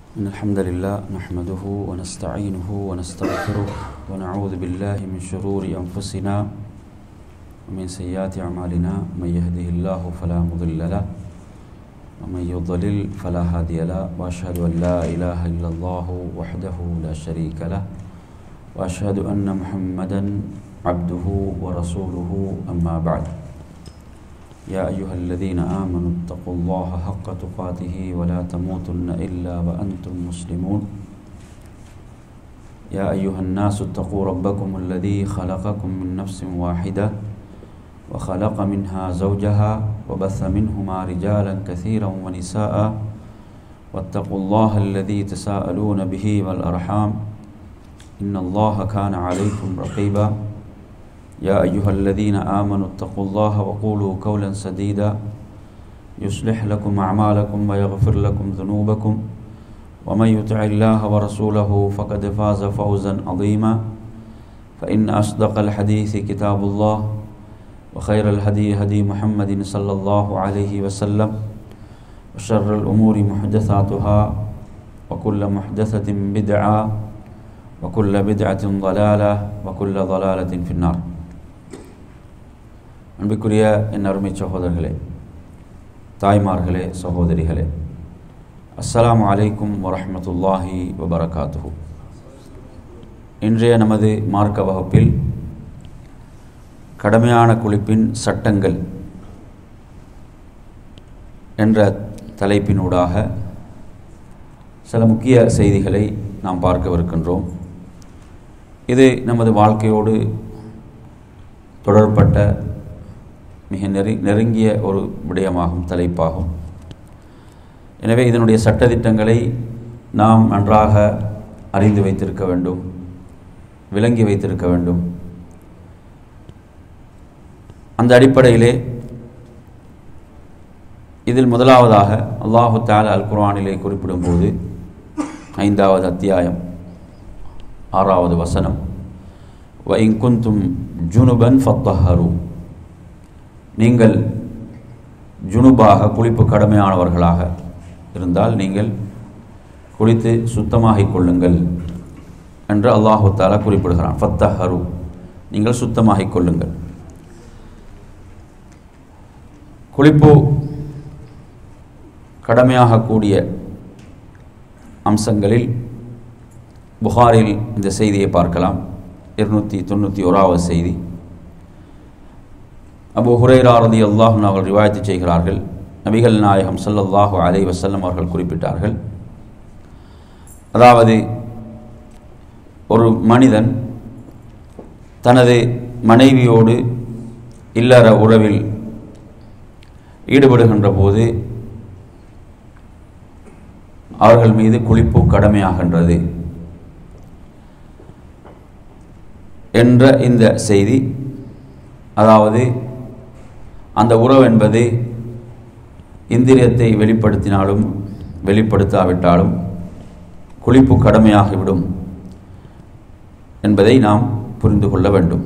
إن الحمد لله نحمده ونستعينه ونستغفره ونعوذ بالله من شرور أنفسنا ومن سيئات أعمالنا من يهده الله فلا مضل له ومن يضلل فلا هادي له وأشهد أن لا إله إلا الله وحده لا شريك له وأشهد أن محمدا عبده ورسوله أما بعد يا أيها الذين آمنوا اتقوا الله حق تقاته ولا تموتن إلا وأنتم مسلمون يا أيها الناس اتقوا ربكم الذي خلقكم من نفس واحدة وخلق منها زوجها وبث منهما رجالا كثيرا ونساء واتقوا الله الذي تساءلون به والأرحام إن الله كان عليكم رقيبا يا أيها الذين آمنوا اتقوا الله وقولوا قولا سديدا يصلح لكم أعمالكم ويغفر لكم ذنوبكم ومن يطع الله ورسوله فقد فاز فوزا عظيما فإن أصدق الحديث كتاب الله وخير الهدي هدي محمد صلى الله عليه وسلم وشر الأمور محدثاتها وكل محدثة بدعة وكل بدعة ضلالة وكل ضلالة في النار அன்பிற்குரிய என் அருமை சகோதரர்களே தாய்மார்களே சகோதரிகளே அஸ்ஸலாமு அலைக்கும் வரஹ்மத்துல்லாஹி வபரகாத்துஹு இன்றைய நமது மார்க்க வகுப்பில் கடமையான குளிப்பின் சட்டங்கள் என்ற தலைப்பினூடாக சில முக்கிய செய்திகளை நாம் பார்க்கவிருக்கின்றோம் இது நமது வாழ்க்கையோடு தொடர்பட்ட மிக நெரு நெருங்கிய ஒரு விடயமாகும் தலைப்பாகும் எனவே இதனுடைய சட்டத்திட்டங்களை நாம் நன்றாக அறிந்து வைத்திருக்க வேண்டும் விளங்கி வைத்திருக்க வேண்டும் அந்த அடிப்படையிலே இதில் முதலாவதாக அல்லாஹு தால அல் குர்ஆனிலே குறிப்பிடும்போது ஐந்தாவது அத்தியாயம் ஆறாவது வசனம் வ இங்குந்தும் ஜுனுபன் ஃபத்தஹரு நீங்கள் ஜுனுபாக குளிப்பு கடமையானவர்களாக இருந்தால் நீங்கள் குளித்து சுத்தமாகிக் கொள்ளுங்கள் என்று அல்லாஹு தாலா குறிப்பிடுகிறான் ஃபத்தஹரு நீங்கள் சுத்தமாகிக் கொள்ளுங்கள் குளிப்பு கடமையாகக்கூடிய அம்சங்களில் புகாரில் இந்த செய்தியை பார்க்கலாம் இருநூற்றி தொண்ணூற்றி ஓராவது செய்தி அபு ஹுரைராரதி அல்லாஹும் அவர்கள் ரிவாயத்து செய்கிறார்கள் நபிகள் நாயகம் சல்லல்லாஹு அலை வசல்லம் அவர்கள் குறிப்பிட்டார்கள் அதாவது ஒரு மனிதன் தனது மனைவியோடு இல்லற உறவில் ஈடுபடுகின்ற போது அவர்கள் மீது குளிப்பு கடமையாகின்றது என்ற இந்த செய்தி அதாவது அந்த உறவு என்பது இந்திரியத்தை வெளிப்படுத்தினாலும் வெளிப்படுத்தாவிட்டாலும் குளிப்பு கடமையாகிவிடும் என்பதை நாம் புரிந்து கொள்ள வேண்டும்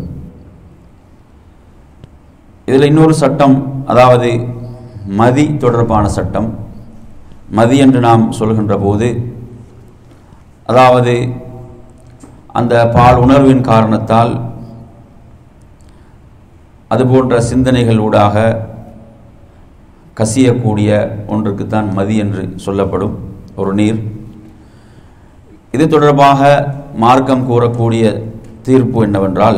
இதில் இன்னொரு சட்டம் அதாவது மதி தொடர்பான சட்டம் மதி என்று நாம் சொல்கின்ற போது அதாவது அந்த பால் உணர்வின் காரணத்தால் அதுபோன்ற சிந்தனைகள் ஊடாக கசியக்கூடிய ஒன்றுக்குத்தான் மதி என்று சொல்லப்படும் ஒரு நீர் இது தொடர்பாக மார்க்கம் கூறக்கூடிய தீர்ப்பு என்னவென்றால்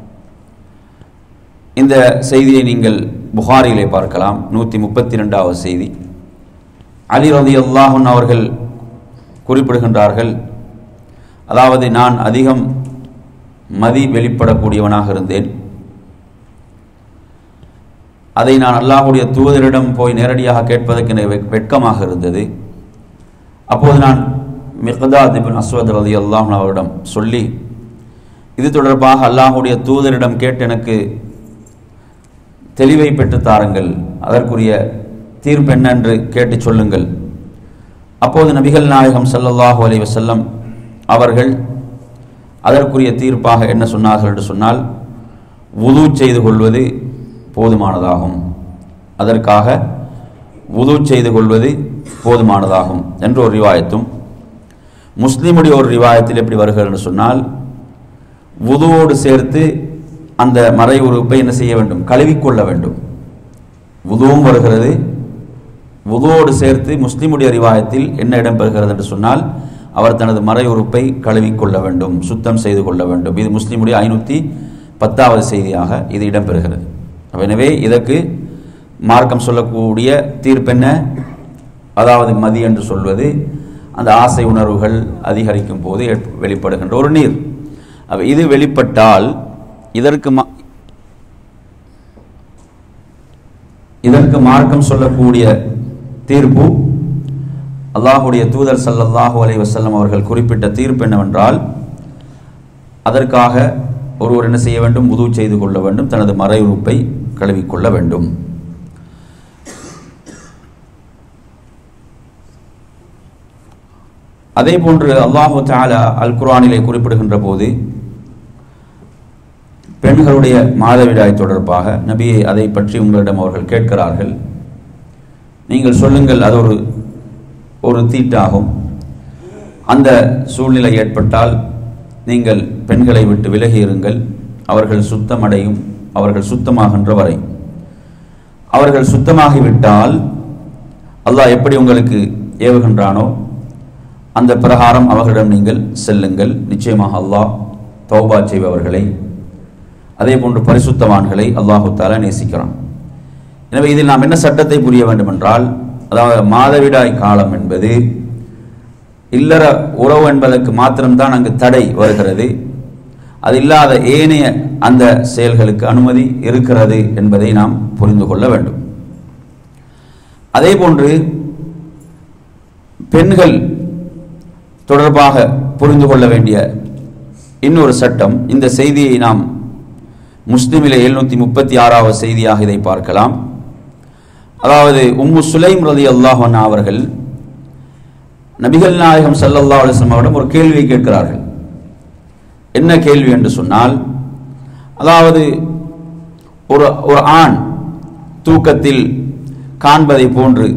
இந்த செய்தியை நீங்கள் புகாரிலே பார்க்கலாம் நூற்றி முப்பத்தி ரெண்டாவது செய்தி அலி ரதி அல்லாஹன் அவர்கள் குறிப்பிடுகின்றார்கள் அதாவது நான் அதிகம் மதி வெளிப்படக்கூடியவனாக இருந்தேன் அதை நான் அல்லாஹுடைய தூதரிடம் போய் நேரடியாக கேட்பதற்கு எனக்கு வெட்கமாக இருந்தது அப்போது நான் மிர்கதாத் இபின் அஸ்வத் ரதி அல்லாஹ் அவரிடம் சொல்லி இது தொடர்பாக அல்லாஹுடைய தூதரிடம் கேட்டு எனக்கு தெளிவை பெற்று தாருங்கள் அதற்குரிய தீர்ப்பு என்னென்று கேட்டு சொல்லுங்கள் அப்போது நபிகள் நாயகம் சல்லல்லாஹு அலி வசல்லம் அவர்கள் அதற்குரிய தீர்ப்பாக என்ன சொன்னார்கள் என்று சொன்னால் உது செய்து கொள்வது போதுமானதாகும் அதற்காக உது செய்து கொள்வது போதுமானதாகும் என்ற ஒரு ரிவாயத்தும் முஸ்லீமுடைய ஒரு ரிவாயத்தில் எப்படி வருகிறது சொன்னால் வுதுவோடு சேர்த்து அந்த மறை உறுப்பை என்ன செய்ய வேண்டும் கழுவிக்கொள்ள வேண்டும் வுதுவும் வருகிறது வுதுவோடு சேர்த்து முஸ்லீமுடைய ரிவாயத்தில் என்ன இடம்பெறுகிறது என்று சொன்னால் அவர் தனது மறை உறுப்பை கழுவிக்கொள்ள வேண்டும் சுத்தம் செய்து கொள்ள வேண்டும் இது முஸ்லீமுடைய ஐநூற்றி பத்தாவது செய்தியாக இது இடம்பெறுகிறது அப்ப எனவே இதற்கு மார்க்கம் சொல்லக்கூடிய தீர்ப்பென்ன அதாவது மதி என்று சொல்வது அந்த ஆசை உணர்வுகள் அதிகரிக்கும் போது ஏற்ப- வெளிப்படுகின்ற ஒரு நீர் அப்ப இது வெளிப்பட்டால் இதற்கு மா- இதற்கு மார்க்கம் சொல்லக்கூடிய தீர்ப்பு அல்லாஹுடைய தூதர் ஸல்லல்லாஹு அலைஹி வஸல்லம் அவர்கள் குறிப்பிட்ட தீர்ப்பு என்னவென்றால் அதற்காக ஒருவர் என்ன செய்ய வேண்டும் உது செய்து கொள்ள வேண்டும் தனது மறை உறுப்பை கழுவிக்கொள்ள வேண்டும் அதே போன்று அல்லாஹு தஆலா அல் குர்ஆனிலே குறிப்பிடுகின்ற போது பெண்களுடைய மாதவிடாய் தொடர்பாக நபியை அதை பற்றி உங்களிடம் அவர்கள் கேட்கிறார்கள் நீங்கள் சொல்லுங்கள் அது ஒரு ஒரு தீட்டாகும் அந்த சூழ்நிலை ஏற்பட்டால் நீங்கள் பெண்களை விட்டு விலகி இருங்கள் அவர்கள் சுத்தமடையும் அவர்கள் சுத்தமாகின்ற வரை அவர்கள் சுத்தமாகிவிட்டால் அல்லாஹ் எப்படி உங்களுக்கு ஏவுகின்றானோ அந்த பிரகாரம் அவர்களிடம் நீங்கள் செல்லுங்கள் நிச்சயமாக அல்லாஹ் தௌபா செய்பவர்களை அதே போன்று பரிசுத்தவான்களை அல்லாஹு தாலா நேசிக்கிறான் எனவே இதில் நாம் என்ன சட்டத்தை புரிய வேண்டும் என்றால் அதாவது மாதவிடாய் காலம் என்பது இல்லற உறவு என்பதற்கு மாத்திரம்தான் அங்கு தடை வருகிறது அது இல்லாத ஏனைய அந்த செயல்களுக்கு அனுமதி இருக்கிறது என்பதை நாம் புரிந்து கொள்ள வேண்டும் அதே போன்று பெண்கள் தொடர்பாக புரிந்து கொள்ள வேண்டிய இன்னொரு சட்டம் இந்த செய்தியை நாம் முஸ்லிமிலே எழுநூத்தி முப்பத்தி ஆறாவது செய்தியாக இதை பார்க்கலாம் அதாவது உம்மு சுலைம் ரதி அல்லாஹன் அவர்கள் நபிகள் நாயகம் ஸல்லல்லாஹு அலைஹி வஸல்லம் அவரிடம் ஒரு கேள்வியை கேட்கிறார்கள் என்ன கேள்வி என்று சொன்னால் அதாவது ஒரு ஒரு ஆண் தூக்கத்தில் காண்பதை போன்று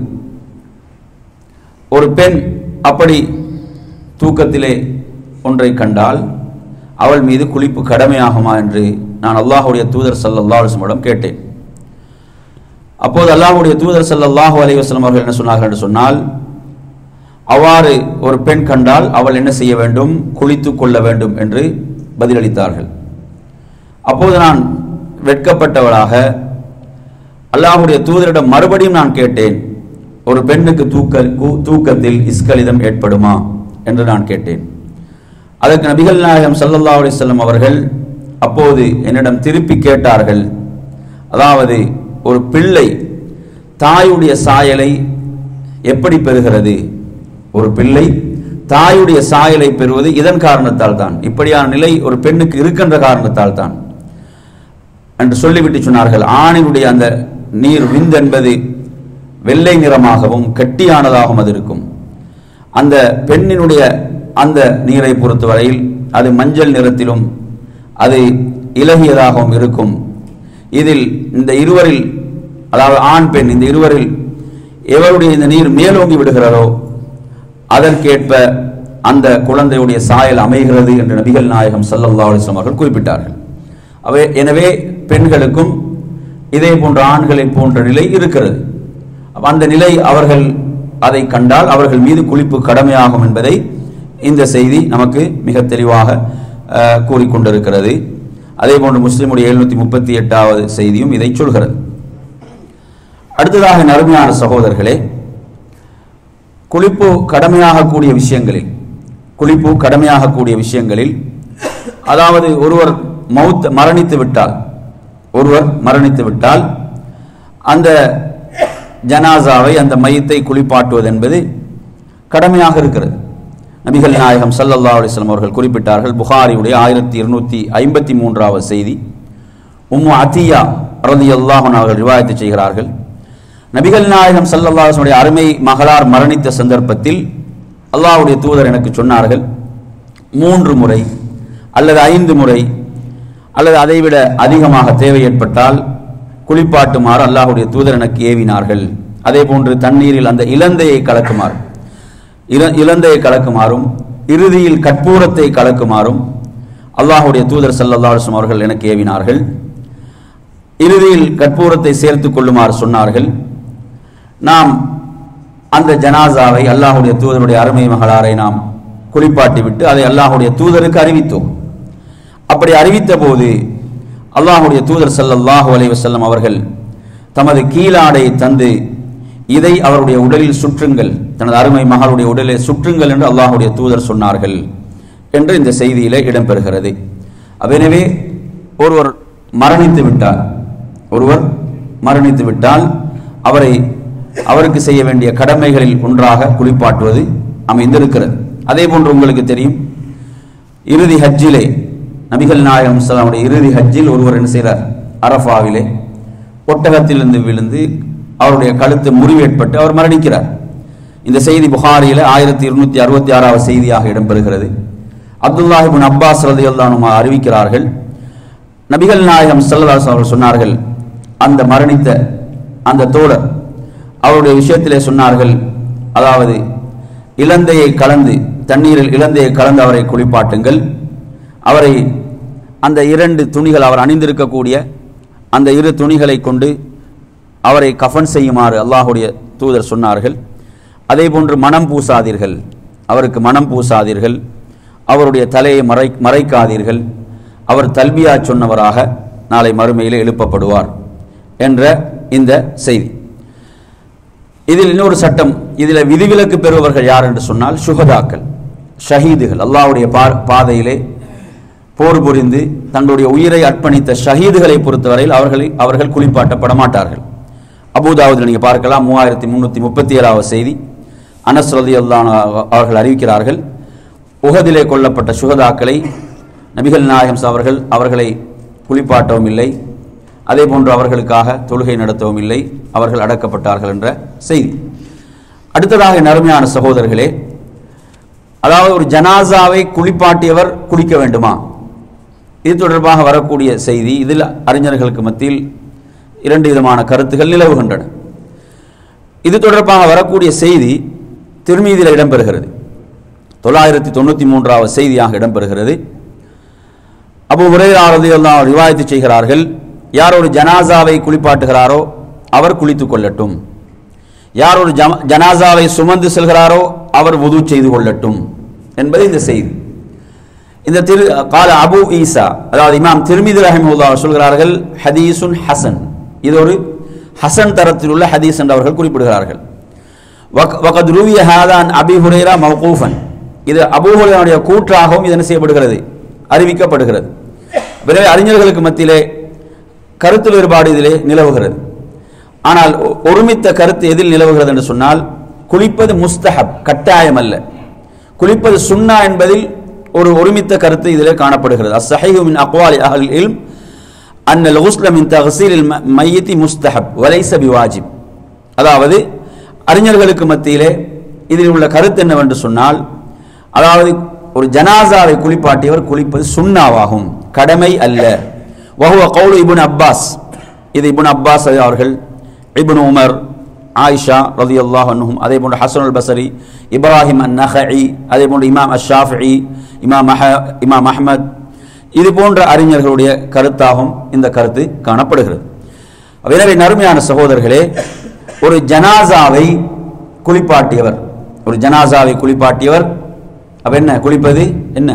ஒரு பெண் அப்படி தூக்கத்திலே ஒன்றை கண்டால் அவள் மீது குளிப்பு கடமையாகுமா என்று நான் அல்லாஹ்வுடைய தூதர் ஸல்லல்லாஹு அலைஹி வஸல்லம் கேட்டேன் அப்போது அல்லாஹ்வுடைய தூதர் ஸல்லல்லாஹு அலைஹி வஸல்லம் அவர்கள் என்ன சொன்னார்கள் என்று சொன்னால் அவ்வாறு ஒரு பெண் கண்டால் அவள் என்ன செய்ய வேண்டும் குளித்து கொள்ள வேண்டும் என்று பதிலளித்தார்கள் அப்போது நான் வெட்கப்பட்டவளாக அல்லாஹ்வுடைய தூதரிடம் மறுபடியும் நான் கேட்டேன் ஒரு பெண்ணுக்கு தூக்க கு- தூக்கத்தில் இஸ்கலிதம் ஏற்படுமா என்று நான் கேட்டேன் அதற்கு நபிகள் நாயகம் ஸல்லல்லாஹு அலைஹி வஸல்லம் அவர்கள் அப்போது என்னிடம் திருப்பி கேட்டார்கள் அதாவது ஒரு பிள்ளை தாயுடைய சாயலை எப்படி பெறுகிறது ஒரு பிள்ளை தாயுடைய சாயலை பெறுவது இதன் காரணத்தால் தான் இப்படியான நிலை ஒரு பெண்ணுக்கு இருக்கின்ற காரணத்தால் தான் என்று சொல்லிவிட்டு சொன்னார்கள் ஆணினுடைய அந்த நீர் விந்து என்பது வெள்ளை நிறமாகவும் கட்டியானதாகவும் அது இருக்கும் அந்த பெண்ணினுடைய அந்த நீரை பொறுத்தவரையில் அது மஞ்சள் நிறத்திலும் அது இலகியதாகவும் இருக்கும் இதில் இந்த இருவரில் அதாவது ஆண் பெண் இந்த இருவரில் எவருடைய இந்த நீர் மேலோங்கி விடுகிறதோ அதற்கேற்ப அந்த குழந்தையுடைய சாயல் அமைகிறது என்று நபிகள் நாயகம் ஸல்லல்லாஹு அலைஹி வஸல்லம் அவர்கள் குறிப்பிட்டார்கள் அவை எனவே பெண்களுக்கும் இதே போன்ற ஆண்களை போன்ற நிலை இருக்கிறது அப்ப அந்த நிலை அவர்கள் அதை கண்டால் அவர்கள் மீது குளிப்பு கடமையாகும் என்பதை இந்த செய்தி நமக்கு மிக தெளிவாக அஹ், கூறிக்கொண்டிருக்கிறது அதே போன்று முஸ்லிமுடைய எழுநூத்தி முப்பத்தி எட்டாவது செய்தியும் இதை சொல்கிறது அடுத்ததாக நறுமையான சகோதரர்களே குளிப்பு கடமையாகக்கூடிய விஷயங்களில் குளிப்பு கடமையாகக்கூடிய விஷயங்களில் அதாவது ஒருவர் மௌத் மரணித்து விட்டால் ஒருவர் மரணித்து விட்டால் அந்த ஜனாசாவை அந்த மையத்தை குளிப்பாட்டுவது என்பது கடமையாக இருக்கிறது நபிகள் நாயகம் ஸல்லல்லாஹு அலைஹி வஸல்லம் அவர்கள் குறிப்பிட்டார்கள் புகாரியுடைய ஆயிரத்தி இருநூத்தி ஐம்பத்தி மூன்றாவது செய்தி உம்மு அத்தியா ரலியல்லாஹு அன்ஹா அவர்கள் ரிவாயத்து செய்கிறார்கள் நபிகள் நாயகம் ஸல்லல்லாஹு அலைஹி வஸல்லம் அருமை மகளார் மரணித்த சந்தர்ப்பத்தில் அல்லாஹ்வுடைய தூதர் எனக்கு சொன்னார்கள் மூன்று முறை அல்லது ஐந்து முறை அல்லது அதைவிட அதிகமாக தேவை ஏற்பட்டால் குளிப்பாட்டுமாறு அல்லாஹ்வுடைய தூதர் எனக்கு ஏவினார்கள் அதே போன்று தண்ணீரில் அந்த இலந்தையை கலக்குமாறு இல- இலந்தையை கலக்குமாறும் இறுதியில் கற்பூரத்தை கலக்குமாறும் அல்லாஹுடைய தூதர் ஸல்லல்லாஹு அலைஹி வஸல்லம் அவர்கள் எனக்கு ஏவினார்கள் இறுதியில் கற்பூரத்தை சேர்த்துக் கொள்ளுமாறு சொன்னார்கள் நாம் அந்த ஜனாசாவை அல்லாஹுடைய தூதருடைய அருமை மகளாரை நாம் குளிப்பாட்டி விட்டு அதை அல்லாஹுடைய தூதருக்கு அறிவித்தோம் அப்படி அறிவித்த போது அல்லாஹுடைய தூதர் ஸல்லல்லாஹு அலைஹி வஸல்லம் அவர்கள் தமது கீழாடை தந்து இதை அவருடைய உடலில் சுற்றுங்கள் தனது அருமை மகளுடைய உடலில் சுற்றுங்கள் என்று அல்லாஹுடைய தூதர் சொன்னார்கள் என்று இந்த செய்தியிலே இடம்பெறுகிறது எனவே ஒருவர் மரணித்து விட்டார் ஒருவர் மரணித்து விட்டால் அவரை அவருக்கு செய்ய வேண்டிய கடமைகளில் ஒன்றாக குளிப்பாட்டுவது அமைந்திருக்கிறது அதே போன்று உங்களுக்கு தெரியும் இறுதி ஹஜ்ஜிலே நபிகள் நாயகம் ஸல்லல்லாஹு இறுதி ஹஜ்ஜில் ஒருவர் என்ன செய்கிறார் அரஃபாவிலே ஒட்டகத்திலிருந்து விழுந்து அவருடைய கழுத்து முறிவு ஏற்பட்டு அவர் மரணிக்கிறார் இந்த செய்தி புகாரியில் ஆயிரத்தி இருநூத்தி அறுபத்தி ஆறாவது செய்தியாக இடம்பெறுகிறது அப்துல்லாஹிபின் அப்பாஸ் ரதியுல்லானுமா அறிவிக்கிறார்கள் நபிகள் நாயகம் ஸல்லல்லாஹு அவர்கள் சொன்னார்கள் அந்த மரணித்த அந்த தோழர் அவருடைய விஷயத்திலே சொன்னார்கள் அதாவது இலந்தையை கலந்து தண்ணீரில் இலந்தையை கலந்து அவரை குளிப்பாட்டுங்கள் அவரை அந்த இரண்டு துணிகள் அவர் அணிந்திருக்கக்கூடிய அந்த இரு துணிகளை கொண்டு அவரை கஃன் செய்யுமாறு அல்லாஹுடைய தூதர் சொன்னார்கள் அதே போன்று மனம் பூசாதீர்கள் அவருக்கு மனம் பூசாதீர்கள் அவருடைய தலையை மறை மறைக்காதீர்கள் அவர் தல்பியா சொன்னவராக நாளை மறுமையிலே எழுப்பப்படுவார் என்ற இந்த செய்தி இதில் இன்னொரு சட்டம் இதில் விதிவிலக்கு பெறுபவர்கள் யார் என்று சொன்னால் சுகதாக்கள் ஷஹீதுகள் அல்லாஹ்வுடைய பா பாதையிலே போர் புரிந்து தங்களுடைய உயிரை அர்ப்பணித்த ஷஹீதுகளை பொறுத்தவரையில் அவர்களை அவர்கள் குளிப்பாட்டப்பட மாட்டார்கள் அபூதாவுதில் நீங்கள் பார்க்கலாம் மூவாயிரத்தி முந்நூற்றி முப்பத்தி ஏழாவது செய்தி அனஸ் ரலியல்லாஹு அன்ஹு அவர்கள் அறிவிக்கிறார்கள் உகதிலே கொல்லப்பட்ட சுகதாக்களை நபிகள் நாயகம் அவர்கள் அவர்களை குளிப்பாட்டவும் இல்லை அதே போன்று அவர்களுக்காக தொழுகை நடத்தவும் இல்லை அவர்கள் அடக்கப்பட்டார்கள் என்ற செய்தி அடுத்ததாக நறுமையான சகோதரர்களே அதாவது ஒரு ஜனாசாவை குளிப்பாட்டியவர் குளிக்க வேண்டுமா இது தொடர்பாக வரக்கூடிய செய்தி இதில் அறிஞர்களுக்கு மத்தியில் இரண்டு விதமான கருத்துகள் நிலவுகின்றன இது தொடர்பாக வரக்கூடிய செய்தி திருமீதியில் இடம்பெறுகிறது தொள்ளாயிரத்தி தொண்ணூற்றி மூன்றாவது செய்தியாக இடம்பெறுகிறது அபு உரையாரதி எல்லாம் ரிவாயத்து செய்கிறார்கள் யார் ஒரு ஜனாசாவை குளிப்பாட்டுகிறாரோ அவர் குளித்துக் கொள்ளட்டும் யார் ஒரு ஜம- ஜனாசாவை சுமந்து செல்கிறாரோ அவர் வுது செய்து கொள்ளட்டும் என்பது இந்த செய்தி இந்த திரு கால அபு ஈசா அதாவது இமாம் திருமிதி ரஹிமுல்லா சொல்கிறார்கள் ஹதீசுன் ஹசன் இது ஒரு ஹசன் தரத்தில் உள்ள ஹதீஸ் என்று அவர்கள் குறிப்பிடுகிறார்கள் வக்- வகத் ரூவிய ஹாதான் அபி ஹுரேரா மௌகூஃபன் இது அபூ ஹுரேராவுடைய கூற்றாகவும் இது என்ன செய்யப்படுகிறது அறிவிக்கப்படுகிறது எனவே அறிஞர்களுக்கு மத்தியிலே கருத்து வேறுபாடு இதிலே நிலவுகிறது ஆனால் ஒ- ஒருமித்த கருத்து எதில் நிலவுகிறது என்று சொன்னால் குளிப்பது முஸ்தஹப் கட்டாயம் அல்ல குளிப்பது சுன்னா என்பதில் ஒரு ஒருமித்த கருத்து இதிலே காணப்படுகிறது அஸ்ஸஹீஹு மின் அக்வாலி அஹ்லில் இல்ம் அன் அல் குஸ்ல மின் தஹ்சீலில் ம- மையித்தி முஸ்தஹப் வலைஸ பிவாஜிப் அதாவது அறிஞர்களுக்கு மத்தியிலே இதில் உள்ள கருத்து என்னவென்று சொன்னால் அதாவது ஒரு ஜனாசாவை குளிப்பாட்டியவர் குளிப்பது சுன்னாவாகும் கடமை அல்ல வஹுவ கௌலு இப்னு அப்பாஸ் இது இப்னு அப்பாஸ் அவர்கள் இப்னு உமர் ஆயிஷா ரலியல்லாஹு அன்ஹும் அதே போன்று ஹசன் அல் பசரி இப்ராஹிம் அன் நஹஇ அதே போன்று இமாம் அஷ் ஷாஃபிஇ இமாம் அஹ இமாம் அஹ்மத் இது போன்ற அறிஞர்களுடைய கருத்தாகவும் இந்த கருத்து காணப்படுகிறது எனவே நறுமையான சகோதரர்களே ஒரு ஜனாசாவை குளிப்பாட்டியவர் ஒரு ஜனாசாவை குளிப்பாட்டியவர் அப்ப என்ன குளிப்பது என்ன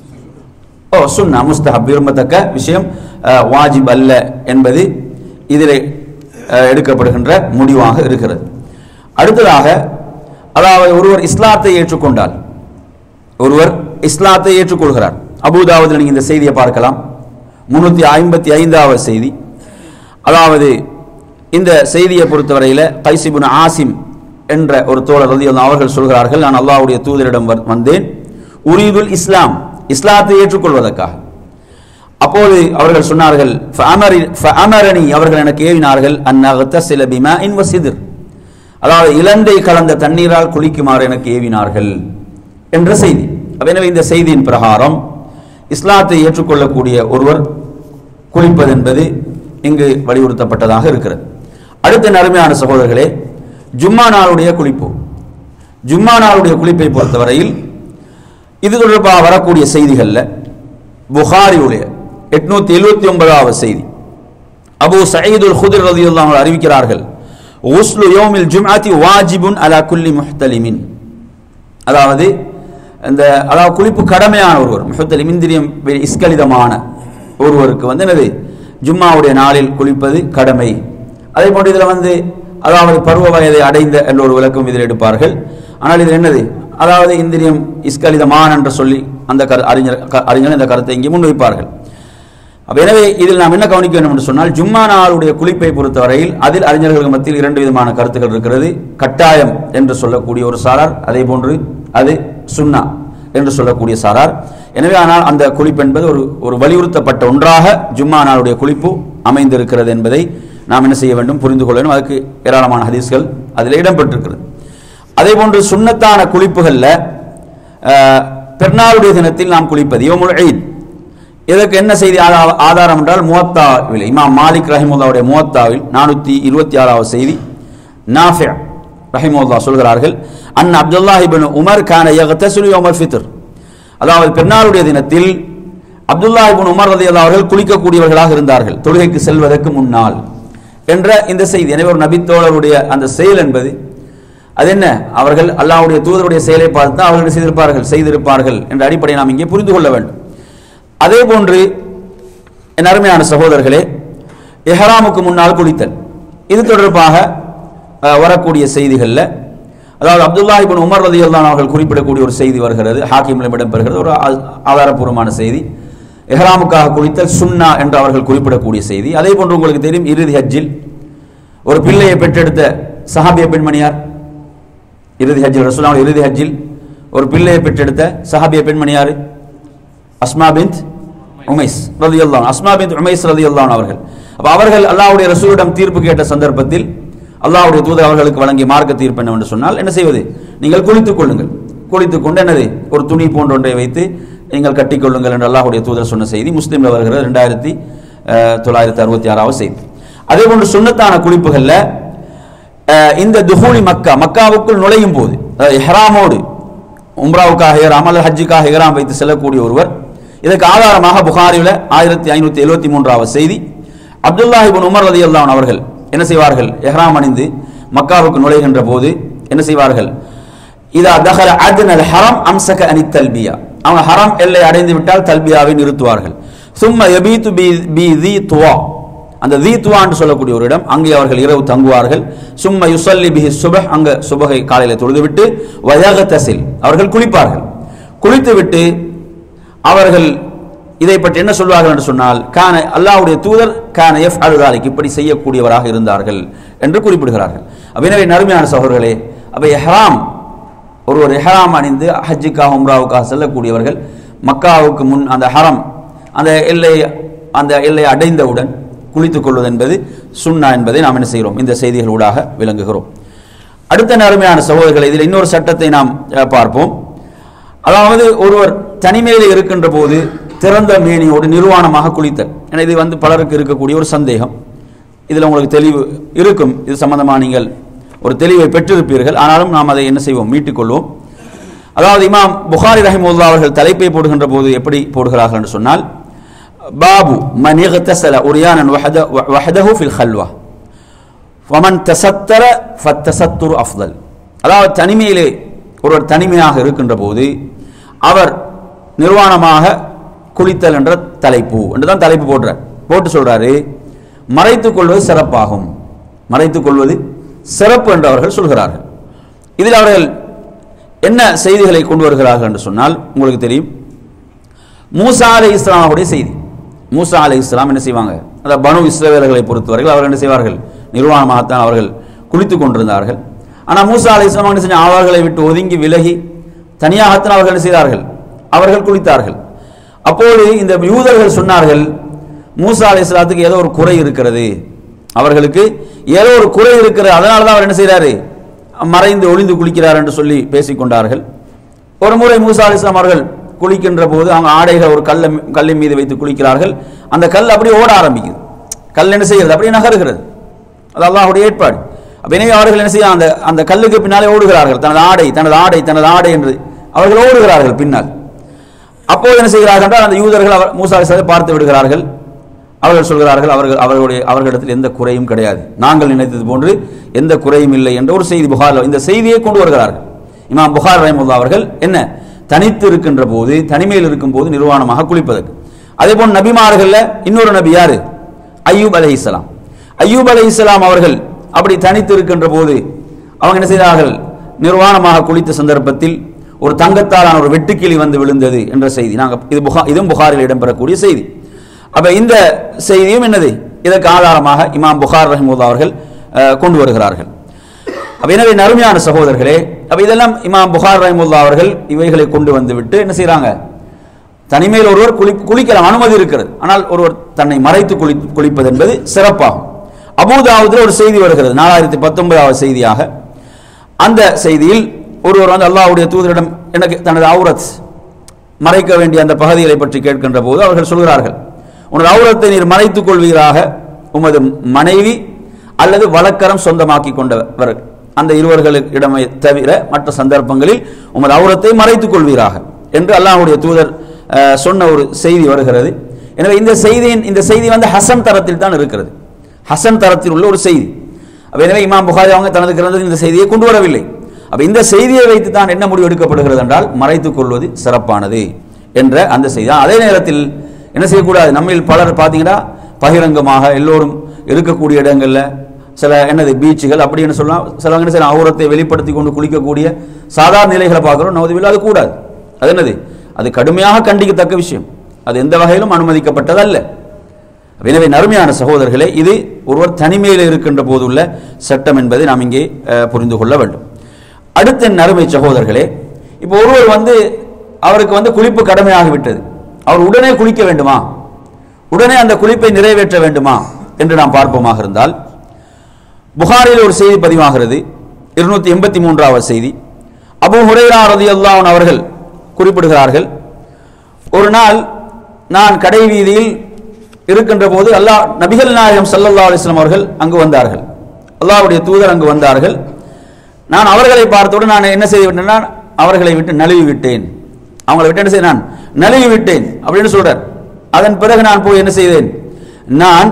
ஓ சுன்னா முஸ்தஹப் விரும்பத்தக்க விஷயம் அஹ், வாஜிப் அல்ல என்பது இதிலே அஹ், எடுக்கப்படுகின்ற முடிவாக இருக்கிறது அடுத்ததாக அதாவது ஒருவர் இஸ்லாத்தை ஏற்றுக்கொண்டால் ஒருவர் இஸ்லாத்தை ஏற்றுக்கொள்கிறார் அபூதாவதில் நீங்கள் இந்த செய்தியை பார்க்கலாம் முன்னூற்றி ஐம்பத்தி ஐந்தாவது செய்தி அதாவது இந்த செய்தியை பொறுத்தவரையில் கைசிபுன் ஆசிம் என்ற ஒரு தோழர் ரலியல்லாஹு அவர்கள் சொல்கிறார்கள் நான் அல்லாஹ்வுடைய தூதரிடம் வ- வந்தேன் உரீதுல் இஸ்லாம் இஸ்லாத்தை ஏற்றுக்கொள்வதற்காக அப்போது அவர்கள் சொன்னார்கள் "ஃபஅமரி- ஃபஅமரனி அவர்கள் எனக்கு ஏவினார்கள் அந்நகத்தசில பிமா இன் வசிதிர் அதாவது இலந்தை கலந்த தண்ணீரால் குளிக்குமாறு எனக்கு ஏவினார்கள் என்ற செய்தி அப்ப எனவே இந்த செய்தியின் பிரகாரம் இஸ்லாத்தை ஏற்றுக்கொள்ளக்கூடிய ஒருவர் குளிப்பது என்பது இங்கு வலியுறுத்தப்பட்டதாக இருக்கிறது அடுத்த நறுமையான சகோதரர்களே ஜும்மா நாளுடைய குளிப்பு ஜும்மா நாளுடைய குளிப்பை பொறுத்தவரையில் இது தொடர்பாக வரக்கூடிய செய்திகள்ல புகாரியுடைய எட்நூத்தி எழுபத்தி ஒன்பதாவது செய்தி அபு சயீதுல் குதிர் ரதியுல்லாஹு அன்ஹு அறிவிக்கிறார்கள் உஸ்லு யோமில் ஜும்ஆத்தி வாஜிபுன் அலா குல்லி முஹ்தலிமின் அதாவது இந்த அதாவது குளிப்பு கடமையான ஒருவர் முஹத்தலிம் இந்திரியம் இஸ்கலிதமான ஒருவருக்கு வந்து என்னது ஜும்மாவுடைய நாளில் குளிப்பது கடமை அதே போன்று இதில் வந்து அதாவது பருவ வயதை அடைந்த என்ற ஒரு விளக்கம் இதில் எடுப்பார்கள் ஆனால் இது என்னது அதாவது இந்திரியம் இஸ்கலிதமான் என்று சொல்லி அந்த கரு அறிஞர் க- அறிஞர் இந்த கருத்தை இங்கே முன்வைப்பார்கள் அப்ப எனவே இதில் நாம் என்ன கவனிக்க வேண்டும் என்று சொன்னால் ஜும்மா நாளுடைய குளிப்பை பொறுத்தவரையில் அதில் அறிஞர்களுக்கு மத்தியில் இரண்டு விதமான கருத்துக்கள் இருக்கிறது கட்டாயம் என்று சொல்லக்கூடிய ஒரு சாரார் அதே போன்று அது சுன்னா என்று சொல்லக்கூடிய சாரார் எனவே ஆனால் அந்த குளிப்பு என்பது ஒரு ஒரு வலியுறுத்தப்பட்ட ஒன்றாக ஜும்மா நாளுடைய குளிப்பு அமைந்திருக்கிறது என்பதை நாம் என்ன செய்ய வேண்டும் புரிந்து கொள்ள வேண்டும் அதுக்கு ஏராளமான ஹதீஸ்கள் அதில் இடம்பெற்றிருக்கிறது அதே போன்று சுன்னத்தான குளிப்புகளில் பெருநாளுடைய தினத்தில் நாம் குளிப்பது யோமுல் ஈத் இதற்கு என்ன செய்தி ஆதா- ஆதாரம் என்றால் முவத்தாவில் இமாம் மாலிக் ரஹிமுல்லாவுடைய முவத்தாவில் நானூற்றி இருபத்தி ஆறாவது செய்தி நாஃபி ரஹிமுல்லா சொல்கிறார்கள் அன் அப்துல்லாஹ் இப்னு உமர் கான யக்தஸிலு யௌமல் ஃபித்ர் அதாவது பெருநாளுடைய தினத்தில் அப்துல்லாஹ் இப்னு உமர் ரலியல்லாஹு அவர்கள் குளிக்கக்கூடியவர்களாக இருந்தார்கள் தொழுகைக்கு செல்வதற்கு முன்னால் என்ற இந்த செய்தி எனவே ஒரு நபித்தோழருடைய அந்த செயல் என்பது அது என்ன அவர்கள் அல்லாஹ்வுடைய தூதருடைய செயலை பார்த்து தான் அவர்கள் செய்திருப்பார்கள் செய்திருப்பார்கள் என்ற அடிப்படையை நாம் இங்கே புரிந்து கொள்ள வேண்டும் அதே போன்று என் அருமையான சகோதரர்களே எஹராமுக்கு முன்னால் குளித்தல் இது தொடர்பாக அஹ், வரக்கூடிய செய்திகளில் அதாவது அப்துல்லா இப்னு உமர் ரலியல்லாஹு அவர்கள் குறிப்பிடக்கூடிய ஒரு செய்தி வருகிறது ஹாக்கிமிலும் இடம்பெறுகிறது ஒரு ஆ- ஆதாரபூர்வமான செய்தி எஹ்ராமுக்காக குளித்தல் சுன்னா என்று அவர்கள் குறிப்பிடக்கூடிய செய்தி அதே போன்று உங்களுக்கு தெரியும் இறுதி ஹஜ்ஜில் ஒரு பிள்ளையை பெற்றெடுத்த சஹாபிய பெண்மணியார் இறுதி ஹஜ்ஜில் ரசூலுல்லாஹ் இறுதி ஹஜ்ஜில் ஒரு பிள்ளையை பெற்றெடுத்த சஹாபிய பெண்மணியார் அஸ்மா பிந்த் உமைஸ் ரலியல்லாஹு அஸ்மா பிந்த் உமைஸ் ரலியல்லாஹு அவர்கள் அப்ப அவர்கள் அல்லாஹ்வுடைய ரசூலிடம் தீர்ப்பு கேட்ட சந்தர்ப்பத்தில் அல்லாஹ்வுடைய தூதர் அவர்களுக்கு வழங்கிய மார்க்க தீர்ப்பு என்னவென்று சொன்னால் என்ன செய்வது நீங்கள் குளித்துக் கொள்ளுங்கள் குளித்துக் கொண்டு என்னது ஒரு துணி போன்ற ஒன்றை வைத்து நீங்கள் கட்டிக்கொள்ளுங்கள் என்று அல்லாஹ்வுடைய தூதர் சொன்ன செய்தி முஸ்லீம்ல வருகிறது ரெண்டாயிரத்தி தொள்ளாயிரத்தி அறுபத்தி ஆறாவது செய்தி அதே போன்று சுன்னத்தான குளிப்புகள்ல அஹ், இந்த துஹூலி மக்கா மக்காவுக்குள் நுழையும் போது அதாவது இஹ்ராமோடு உம்ராவுக்காக இஹ்ராம் அல்லது ஹஜ்ஜுக்காக இஹ்ராம் வைத்து செல்லக்கூடிய ஒருவர் இதற்கு ஆதாரமாக புகாரியில் ஆயிரத்தி ஐநூத்தி எழுபத்தி மூன்றாவது செய்தி அப்துல்லாஹ் இப்னு உமர் ரலியல்லாஹு அன்ஹு அவர்கள் என்ன செய்வார்கள் இஹ்ராம் அணிந்து மக்காவுக்கு நுழைகின்ற போது என்ன செய்வார்கள் இதா தஹல அத்னல் ஹரம் அம்சக அனி தல்பியா அவங்க ஹரம் எல்லை அடைந்து விட்டால் தல்பியாவை நிறுத்துவார்கள் சும்ம யபீத்து பி பி தி துவா அந்த தீத்துவா என்று சொல்லக்கூடிய ஒரு இடம் அங்கே அவர்கள் இரவு தங்குவார்கள் சும்ம யுசல்லி பிஹி சுபஹ் அங்க சுபகை காலையில தொழுதுவிட்டு வயகத்தசில் அவர்கள் குளிப்பார்கள் குளித்துவிட்டு அவர்கள் இதை பற்றி என்ன சொல்வார்கள் என்று சொன்னால் கான அல்லாஹ்வுடைய தூதர் கான எஃப் அழுதாலிக் இப்படி செய்யக்கூடியவராக இருந்தார்கள் என்று குறிப்பிடுகிறார்கள் அப்ப எனவே நறுமையான சகோதரர்களே அப்ப எஹ்ராம் ஒருவர் எஹ்ராம் அணிந்து ஹஜ்ஜுக்காக உம்ராவுக்காக செல்லக்கூடியவர்கள் மக்காவுக்கு முன் அந்த ஹரம் அந்த எல்லை அந்த எல்லை அடைந்தவுடன் குளித்துக் கொள்வது என்பது சுன்னா என்பதை நாம் என்ன செய்கிறோம் இந்த செய்திகளூடாக விளங்குகிறோம் அடுத்த நறுமையான சகோதரர்களை இதில் இன்னொரு சட்டத்தை நாம் அஹ், பார்ப்போம் அதாவது ஒருவர் தனிமையில் இருக்கின்ற போது திறந்த மேனியோடு நிர்வாணமாக குளித்தல் என இது வந்து பலருக்கு இருக்கக்கூடிய ஒரு சந்தேகம் இதில் உங்களுக்கு தெளிவு இருக்கும் இது சம்பந்தமாக நீங்கள் ஒரு தெளிவை பெற்றிருப்பீர்கள் ஆனாலும் நாம் அதை என்ன செய்வோம் மீட்டுக்கொள்வோம் அதாவது இமாம் புகாரி ரஹிமுல்லா அவர்கள் தலைப்பை போடுகின்ற போது எப்படி போடுகிறார்கள் என்று சொன்னால் பாபு மன் இக்தஸல உரியானன் வஹத வஹதஹு ஃபில் ஹல்வா வமன் தசத்தர ஃபத்தசத்துரு அஃதல் அதாவது தனிமையிலே ஒருவர் தனிமையாக இருக்கின்ற போது அவர் நிர்வாணமாக குளித்தல் என்ற தலைப்பு என்று தான் தலைப்பு போடுறார் போட்டு சொல்றாரு மறைத்துக் கொள்வது சிறப்பாகும் மறைத்துக் கொள்வது சிறப்பு என்று அவர்கள் சொல்கிறார்கள் இதில் அவர்கள் என்ன செய்திகளை கொண்டு வருகிறார்கள் என்று சொன்னால் உங்களுக்கு தெரியும் மூசா அலை இஸ்லாமுடைய செய்தி மூசா அலை இஸ்லாம் என்ன செய்வாங்க அந்த பனு இஸ்ரவேலர்களை பொறுத்தவரையில் அவர்கள் என்ன செய்வார்கள் நிர்வாணமாகத்தான் அவர்கள் குளித்துக் கொண்டிருந்தார்கள் ஆனால் மூசா அலை இஸ்லாம் என்ன செஞ்சாங்க அவர்களை விட்டு ஒதுங்கி விலகி தனியாகத்தான் அவர்கள் என்ன செய்தார்கள் அவர்கள் குளித்தார்கள் அப்போது இந்த யூதர்கள் சொன்னார்கள் மூசா அலை இஸ்லாத்துக்கு ஏதோ ஒரு குறை இருக்கிறது அவர்களுக்கு ஏதோ ஒரு குறை இருக்கிறது அதனால தான் அவர் என்ன செய்றாரு மறைந்து ஒளிந்து குளிக்கிறார் என்று சொல்லி பேசிக்கொண்டார்கள் ஒரு முறை மூசா அலி இஸ்லாம் அவர்கள் குளிக்கின்ற போது அவங்க ஆடைகள் ஒரு கல்ல கல்லின் மீது வைத்து குளிக்கிறார்கள் அந்த கல் அப்படியே ஓட ஆரம்பிக்குது கல் என்ன செய்கிறது அப்படியே நகருகிறது அது அல்லாஹ்வுடைய ஏற்பாடு அப்ப எனவே அவர்கள் என்ன செய்ய அந்த அந்த கல்லுக்கு பின்னாலே ஓடுகிறார்கள் தனது ஆடை தனது ஆடை தனது ஆடை என்று அவர்கள் ஓடுகிறார்கள் பின்னால் அப்போது என்ன செய்கிறார்கள் என்றால் அந்த யூதர்கள் அவர் மூசா அலைஹிஸ்ஸலாத்தை பார்த்து விடுகிறார்கள் அவர்கள் சொல்கிறார்கள் அவர்கள் அவர்களுடைய அவர்களிடத்தில் எந்த குறையும் கிடையாது நாங்கள் நினைத்தது போன்று எந்த குறையும் இல்லை என்ற ஒரு செய்தி புகார் இந்த செய்தியை கொண்டு வருகிறார்கள் இமாம் புகார் ரஹிமுல்லா அவர்கள் என்ன தனித்து இருக்கின்ற போது தனிமையில் இருக்கும் போது நிர்வாணமாக குளிப்பதற்கு அதே போல் நபிமார்கள்ல இன்னொரு நபி யாரு ஐயூப் அலைஹிஸ்ஸலாம் ஐயூப் அலைஹிஸ்ஸலாம் அவர்கள் அப்படி தனித்து இருக்கின்ற போது அவங்க என்ன செய்தார்கள் நிர்வாணமாக குளித்த சந்தர்ப்பத்தில் ஒரு தங்கத்தாலான ஒரு வெட்டுக்கிளி வந்து விழுந்தது என்ற செய்தி நாங்கள் இது புகா இதுவும் புகாரில் இடம்பெறக்கூடிய செய்தி அப்ப இந்த செய்தியும் என்னது இதற்கு ஆதாரமாக இமாம் புகார் ரஹிமுல்லா அவர்கள் அஹ், கொண்டு வருகிறார்கள் அப்ப எனவே நறுமையான சகோதரர்களே அப்ப இதெல்லாம் இமாம் புகார் ரஹிமுல்லா அவர்கள் இவைகளை கொண்டு வந்து விட்டு என்ன செய்றாங்க தனிமையில் ஒருவர் குளி குளிக்கலாம் அனுமதி இருக்கிறது ஆனால் ஒருவர் தன்னை மறைத்து குளி குளிப்பது என்பது சிறப்பாகும் அபூதாவுதில் ஒரு செய்தி வருகிறது நாலாயிரத்தி பத்தொன்பதாவது செய்தியாக அந்த செய்தியில் ஒருவர் வந்து அல்லாஹ்வுடைய தூதரிடம் எனக்கு தனது அவுரத் மறைக்க வேண்டிய அந்த பகுதிகளை பற்றி கேட்கின்ற போது அவர்கள் சொல்கிறார்கள் உனது அவுரத்தை நீர் மறைத்துக் கொள்வீராக உமது மனைவி அல்லது வழக்கரம் சொந்தமாக்கி கொண்டவர் அந்த இருவர்களிடமே தவிர மற்ற சந்தர்ப்பங்களில் உமது அவுரத்தை மறைத்துக் கொள்வீராக என்று அல்லாஹ்வுடைய தூதர் அஹ், சொன்ன ஒரு செய்தி வருகிறது எனவே இந்த செய்தியின் இந்த செய்தி வந்து ஹசன் தரத்தில் தான் இருக்கிறது ஹசன் தரத்தில் உள்ள ஒரு செய்தி அப்ப எனவே இமாம் புகாரி அவங்க தனது கிரந்தத்தில் இந்த செய்தியை கொண்டு வரவில்லை அப்ப இந்த செய்தியை வைத்து தான் என்ன முடிவு எடுக்கப்படுகிறது என்றால் மறைத்துக் கொள்வது சிறப்பானது என்ற அந்த செய்தி ஆனா, அதே நேரத்தில் என்ன செய்யக்கூடாது நம்மில் பலர் பார்த்தீங்கன்னா பகிரங்கமாக எல்லோரும் இருக்கக்கூடிய இடங்கள்ல சில என்னது பீச்சுகள் அப்படின்னு சொல்லலாம் சிலவங்க என்ன செய்யலாம் அவுரத்தை வெளிப்படுத்தி கொண்டு குளிக்கக்கூடிய சாதாரண நிலைகளை பார்க்குறோம் நவதிவில் அது கூடாது அது என்னது அது கடுமையாக கண்டிக்கத்தக்க விஷயம் அது எந்த வகையிலும் அனுமதிக்கப்பட்டதல்ல எனவே நறுமையான சகோதரர்களே இது ஒருவர் தனிமையில் இருக்கின்ற போதுள்ள சட்டம் என்பதை நாம் இங்கே அஹ், புரிந்து கொள்ள வேண்டும் அடுத்த நறுமை சகோதரர்களே இப்போ ஒருவர் வந்து அவருக்கு வந்து குளிப்பு கடமையாகிவிட்டது அவர் உடனே குளிக்க வேண்டுமா உடனே அந்த குளிப்பை நிறைவேற்ற வேண்டுமா என்று நாம் பார்ப்போமாக இருந்தால் புகாரில் ஒரு செய்தி பதிவாகிறது இருநூத்தி எண்பத்தி மூன்றாவது செய்தி அபு ஹுரைரா ரலியல்லாஹு அவர்கள் குறிப்பிடுகிறார்கள் ஒரு நாள் நான் கடை வீதியில் இருக்கின்ற போது அல்லாஹ் நபிகள் நாயகம் ஸல்லல்லாஹு அலைஹி வஸல்லம் அவர்கள் அங்கு வந்தார்கள் அல்லாஹ்வுடைய தூதர் அங்கு வந்தார்கள் நான் அவர்களை பார்த்தவுடன் நான் என்ன செய்து விட்டேன்னா அவர்களை விட்டு நழுவி விட்டேன் அவங்களை விட்டு என்ன செய்ய நான் நழுவி விட்டேன் அப்படின்னு சொல்றார் அதன் பிறகு நான் போய் என்ன செய்தேன் நான்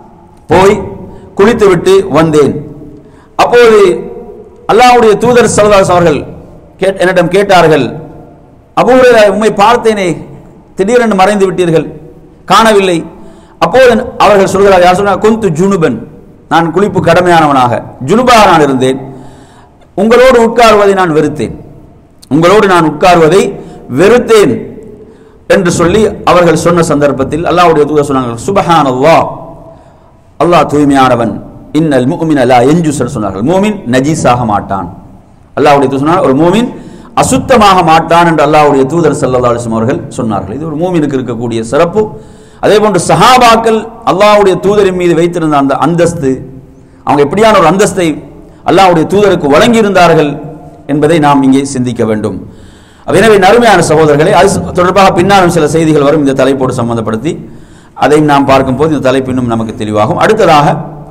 போய் குளித்து விட்டு வந்தேன் அப்போது அல்லாஹ்வுடைய தூதர் சல்லல்லாஹு அவர்கள் கேட் என்னிடம் கேட்டார்கள் அபூஹுரைரா உம்மை பார்த்தேனே திடீரென்று மறைந்து விட்டீர்கள் காணவில்லை அப்போது அவர்கள் சொல்கிறார் யார் சொன்னார் குந்து ஜுனுபன் நான் குளிப்பு கடமையானவனாக ஜுனுபாக நான் இருந்தேன் உங்களோடு உட்காருவதை நான் வெறுத்தேன் உங்களோடு நான் உட்காருவதை வெறுத்தேன் என்று சொல்லி அவர்கள் சொன்ன சந்தர்ப்பத்தில் அல்லாஹ்வுடைய தூதர் சொன்னாங்க சுபஹான் அல்லாஹ் அல்லாஹ் தூய்மையானவன் இன்னல் முஃமின லா யன்ஜுஸ் சொன்னார்கள் மூமின் நஜீஸாக மாட்டான் அல்லாஹ்வுடைய தூதர் சொன்னார் ஒரு மூமின் அசுத்தமாக மாட்டான் என்று அல்லாஹ்வுடைய தூதர் ஸல்லல்லாஹு அலைஹி வஸல்லம் அவர்கள் சொன்னார்கள் இது ஒரு மூமினுக்கு இருக்கக்கூடிய சிறப்பு அதே போன்று சஹாபாக்கள் அல்லாஹ்வுடைய தூதரின் மீது வைத்திருந்த அந்த அந்தஸ்து அவங்க எப்படியான ஒரு அந்தஸ்தை அல்லாஹ்வுடைய தூதருக்கு வழங்கி இருந்தார்கள் என்பதை நாம் இங்கே சிந்திக்க வேண்டும் அப்ப எனவே நறுமையான சகோதரர்களை அது தொடர்பாக பின்னாலும் சில செய்திகள் வரும் இந்த தலைப்போடு சம்பந்தப்படுத்தி அதையும் நாம் பார்க்கும்போது இந்த தலைப்பு இன்னும் நமக்கு தெளிவாகும் அடுத்ததாக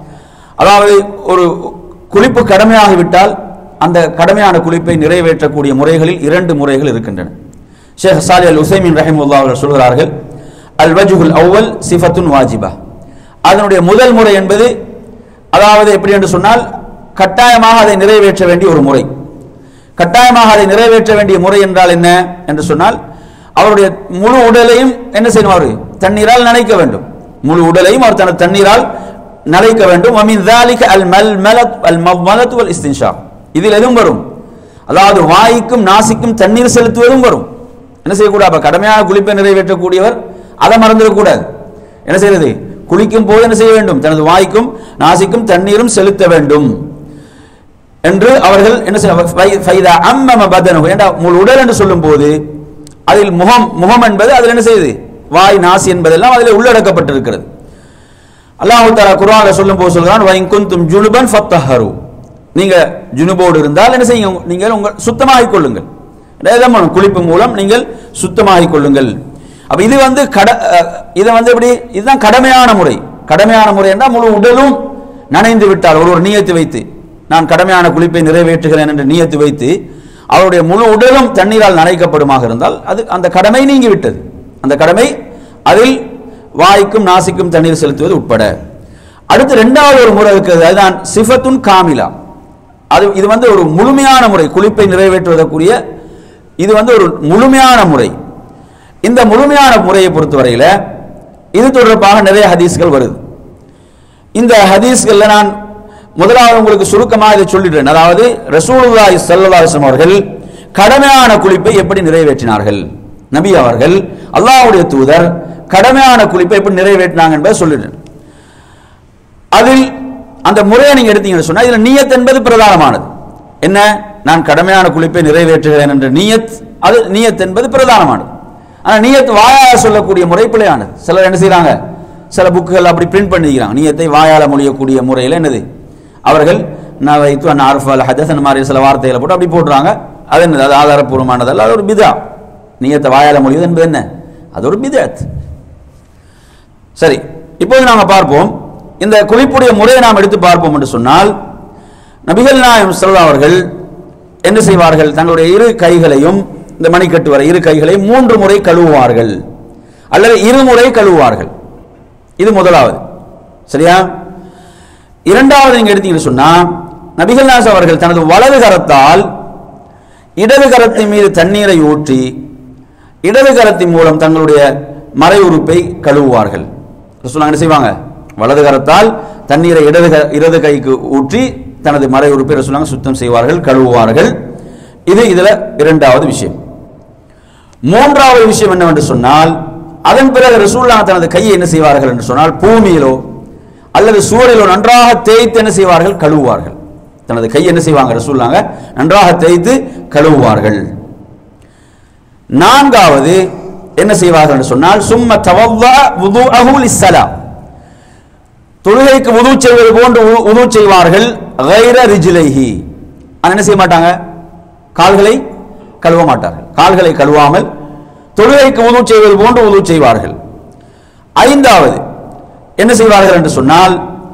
அதாவது ஒரு குளிப்பு கடமையாகிவிட்டால் அந்த கடமையான குளிப்பை நிறைவேற்றக்கூடிய முறைகளில் இரண்டு முறைகள் இருக்கின்றன ஷேக் சாலி அல் உசைமின் ரஹிமுல்லா அவர்கள் சொல்கிறார்கள் அல் வஜுகுல் அவ்வல் சிஃபத்துன் வாஜிபா அதனுடைய முதல் முறை என்பது அதாவது எப்படி என்று சொன்னால் கட்டாயமாக அதை நிறைவேற்ற வேண்டிய ஒரு முறை கட்டாயமாக அதை நிறைவேற்ற வேண்டிய முறை என்றால் என்ன என்று சொன்னால் அவருடைய முழு உடலையும் என்ன செய்யணும் அவர் தண்ணீரால் நனைக்க வேண்டும் முழு உடலையும் அவர் தனது தண்ணீரால் நனைக்க வேண்டும் வமின் ذلك الململة المضمضة والاستنشاق இதில் எதுவும் வரும் அதாவது வாய்க்கும் நாசிக்கும் தண்ணீர் செலுத்துவதும் வரும் என்ன செய்யக்கூடாது அப்ப கடமையான குளிப்பை நிறைவேற்றக்கூடியவர் அதை மறந்துடக்கூடாது என்ன செய்யறது குளிக்கும் போது என்ன செய்ய வேண்டும் தனது வாய்க்கும் நாசிக்கும் தண்ணீரும் செலுத்த வேண்டும் என்று அவர்கள் என்ன செய்ய அம்மம பதனு ஏண்டா முழு உடல் என்று சொல்லும் போது அதில் முகம் முகம் என்பது அதில் என்ன செய்யுது வாய் நாசி என்பதெல்லாம் அதில் உள்ளடக்கப்பட்டிருக்கிறது அல்லாஹு தாலா குர்ஆன்ல சொல்லும் போது சொல்கிறான் வைன் குந்தும் ஜுனுபன் ஃபத்தஹரு நீங்க ஜுனுபோடு இருந்தால் என்ன செய்யுங்க நீங்கள் உங்கள் சுத்தமாகிக் கொள்ளுங்கள் இதான் பண்ணணும். குளிப்பு மூலம் நீங்கள் சுத்தமாகிக் கொள்ளுங்கள் அப்ப இது வந்து கட அஹ், இது வந்து எப்படி இதுதான் கடமையான முறை கடமையான முறை என்றால் முழு உடலும் நனைந்து விட்டால் ஒரு ஒரு நியத்து வைத்து நான் கடமையான குளிப்பை நிறைவேற்றுகிறேன் என்று நியத்து வைத்து அவருடைய முழு உடலும் தண்ணீரால் நனைக்கப்படுமாக இருந்தால் அது அந்த கடமை நீங்கி விட்டது அந்த கடமை அதில் வாய்க்கும் நாசிக்கும் தண்ணீர் செலுத்துவது உட்பட அடுத்து இரண்டாவது ஒரு முறை இருக்கிறது அதுதான் சிஃபத்துன் காமிலா அது இது வந்து ஒரு முழுமையான முறை குளிப்பை நிறைவேற்றுவதற்குரிய இது வந்து ஒரு முழுமையான முறை இந்த முழுமையான முறையை பொறுத்தவரையில இது தொடர்பாக நிறைய ஹதீஸ்கள் வருது இந்த ஹதீஸ்கள்ல நான் முதலாவது உங்களுக்கு சுருக்கமாக இதை சொல்லிடுறேன் அதாவது ரசூலுல்லாஹி ஸல்லல்லாஹு அலைஹி வஸல்லம் அவர்கள் கடமையான குளிப்பை எப்படி நிறைவேற்றினார்கள் நபி அவர்கள் அல்லாஹ்வுடைய தூதர் கடமையான குளிப்பை எப்படி நிறைவேற்றினாங்க என்பதை சொல்லிடுறேன் அதில் அந்த முறையை நீங்க எடுத்தீங்கன்னு சொன்னா இதுல நியத் என்பது பிரதானமானது என்ன நான் கடமையான குளிப்பை நிறைவேற்றுகிறேன் என்ற நியத் அது நியத் என்பது பிரதானமானது ஆனா நியத் வாயால சொல்லக்கூடிய முறை பிழையானது சிலர் என்ன செய்றாங்க சில புக்குகள் அப்படி பிரிண்ட் பண்ணிக்கிறாங்க நியத்தை வாயால மொழியக்கூடிய முறையில் என்னது அவர்கள் நான் வைத்து அன் ஆர்ஃபால் ஹதசன் மாதிரி சில வார்த்தைகளை போட்டு அப்படி போடுறாங்க அது என்னது அது ஆதாரப்பூர்வமானதல்ல அது ஒரு பிதா நியத்தை வாயால மொழிவது என்பது என்ன அது ஒரு பிதாத் சரி இப்போது நாம பார்ப்போம் இந்த குளிப்புடைய முறையை நாம் எடுத்து பார்ப்போம் என்று சொன்னால் நபிகள் நாயம் ஸல்லல்லாஹு அவர்கள் என்ன செய்வார்கள் தங்களுடைய இரு கைகளையும் இந்த மணிக்கட்டு வரை இரு கைகளையும் மூன்று முறை கழுவுவார்கள் அல்லது இருமுறை கழுவுவார்கள் இது முதலாவது சரியா இரண்டாவது நீங்க எடுத்தீங்கன்னு சொன்னா நபிகள் நாஸ் அவர்கள் தனது வலது கரத்தால் இடது கரத்தின் மீது தண்ணீரை ஊற்றி இடது கரத்தின் மூலம் தங்களுடைய மறை உறுப்பை கழுவுவார்கள் ரசூலுல்லாஹ் என்ன செய்வாங்க வலது கரத்தால் தண்ணீரை இடது க- இடது கைக்கு ஊற்றி தனது மறை உறுப்பை ரசூலுல்லாஹ் சுத்தம் செய்வார்கள் கழுவுவார்கள் இது இதுல இரண்டாவது விஷயம் மூன்றாவது விஷயம் என்னவென்று சொன்னால் அதன் பிறகு ரசூலுல்லாஹ் தனது கையை என்ன செய்வார்கள் என்று சொன்னால் பூமியிலோ அல்லது சுவரிலோ நன்றாக தேய்த்து என்ன செய்வார்கள் கழுவுவார்கள் தனது கை என்ன செய்வாங்க ரசூலுல்லாஹ் நன்றாக தேய்த்து கழுவுவார்கள் நான்காவது என்ன செய்வார்கள் என்று சொன்னால் சும்ம தவவ்வா வுதுஅஹு லிஸ்ஸலாம் தொழுகைக்கு உது செய்வது போன்று உ- உது செய்வார்கள் கைர ரிஜிலைஹி அது என்ன செய்ய மாட்டாங்க கால்களை கழுவ மாட்டார்கள் கால்களை கழுவாமல் தொழுகைக்கு உது செய்வது போன்று உது செய்வார்கள் ஐந்தாவது என்ன செய்வார்கள் என்று சொன்னால்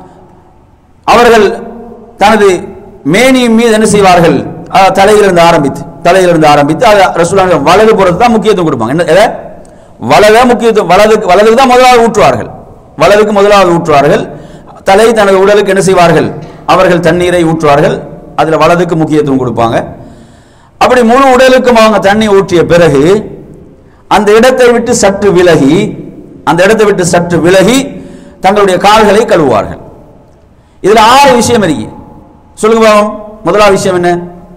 அவர்கள் தனது மேனியின் மீது என்ன செய்வார்கள் அஹ், தலையிலிருந்து ஆரம்பித்து தலையிலிருந்து ஆரம்பித்து அது ரசூலுல்லாஹ் வலது புறத்து தான் முக்கியத்துவம் கொடுப்பாங்க என்ன எதை? வலத முக்கியத்துவம் வலதுக்கு வலதுக்கு தான் முதலாவது ஊற்றுவார்கள் வலதுக்கு முதலாவது ஊற்றுவார்கள் தலை தனது உடலுக்கு என்ன செய்வார்கள் அவர்கள் தண்ணீரை ஊற்றுவார்கள் அதுல வலதுக்கு முக்கியத்துவம் கொடுப்பாங்க அப்படி முழு உடலுக்கும் அவங்க தண்ணி ஊற்றிய பிறகு அந்த இடத்தை விட்டு சற்று விலகி அந்த இடத்தை விட்டு சற்று விலகி தங்களுடைய கால்களை கழுவுவார்கள் இதுல ஆறு விஷயம் இருக்கு சொல்லுங்க பாவம் முதலாவது விஷயம் என்ன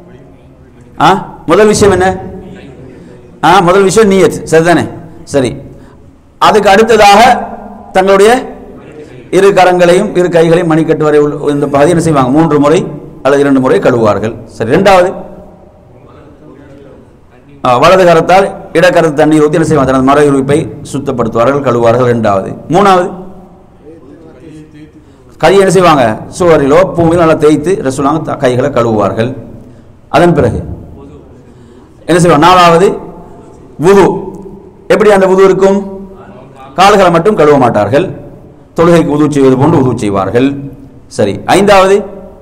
ஆ முதல் விஷயம் என்ன ஆ முதல் விஷயம் நியத் சரிதானே சரி அதுக்கு அடுத்ததாக தங்களுடைய இரு கரங்களையும் இரு கைகளையும் மணிக்கட்டு வரை உள்ள இந்த பகுதி என்ன செய்வாங்க மூன்று முறை அல்லது இரண்டு முறை கழுவுவார்கள் சரி இரண்டாவது ஆ, வலது கரத்தால் இடக்கரத்து தண்ணீர் ஊற்றி என்ன செய்வாங்க தனது மர உறுப்பை சுத்தப்படுத்துவார்கள் கழுவுவார்கள் இரண்டாவது மூணாவது கையை என்ன செய்வாங்க சுவரிலோ பூமியிலோ நல்லா தேய்த்து ரசூலாங்க த- கைகளை கழுவுவார்கள் அதன் பிறகு என்ன செய்வாங்க நாலாவது வுது எப்படி அந்த வுது இருக்கும் கால்களை மட்டும் கழுவ மாட்டார்கள் தொழுகைக்கு உது செய்வது போன்று உது செய்வார்கள் சரி ஐந்தாவது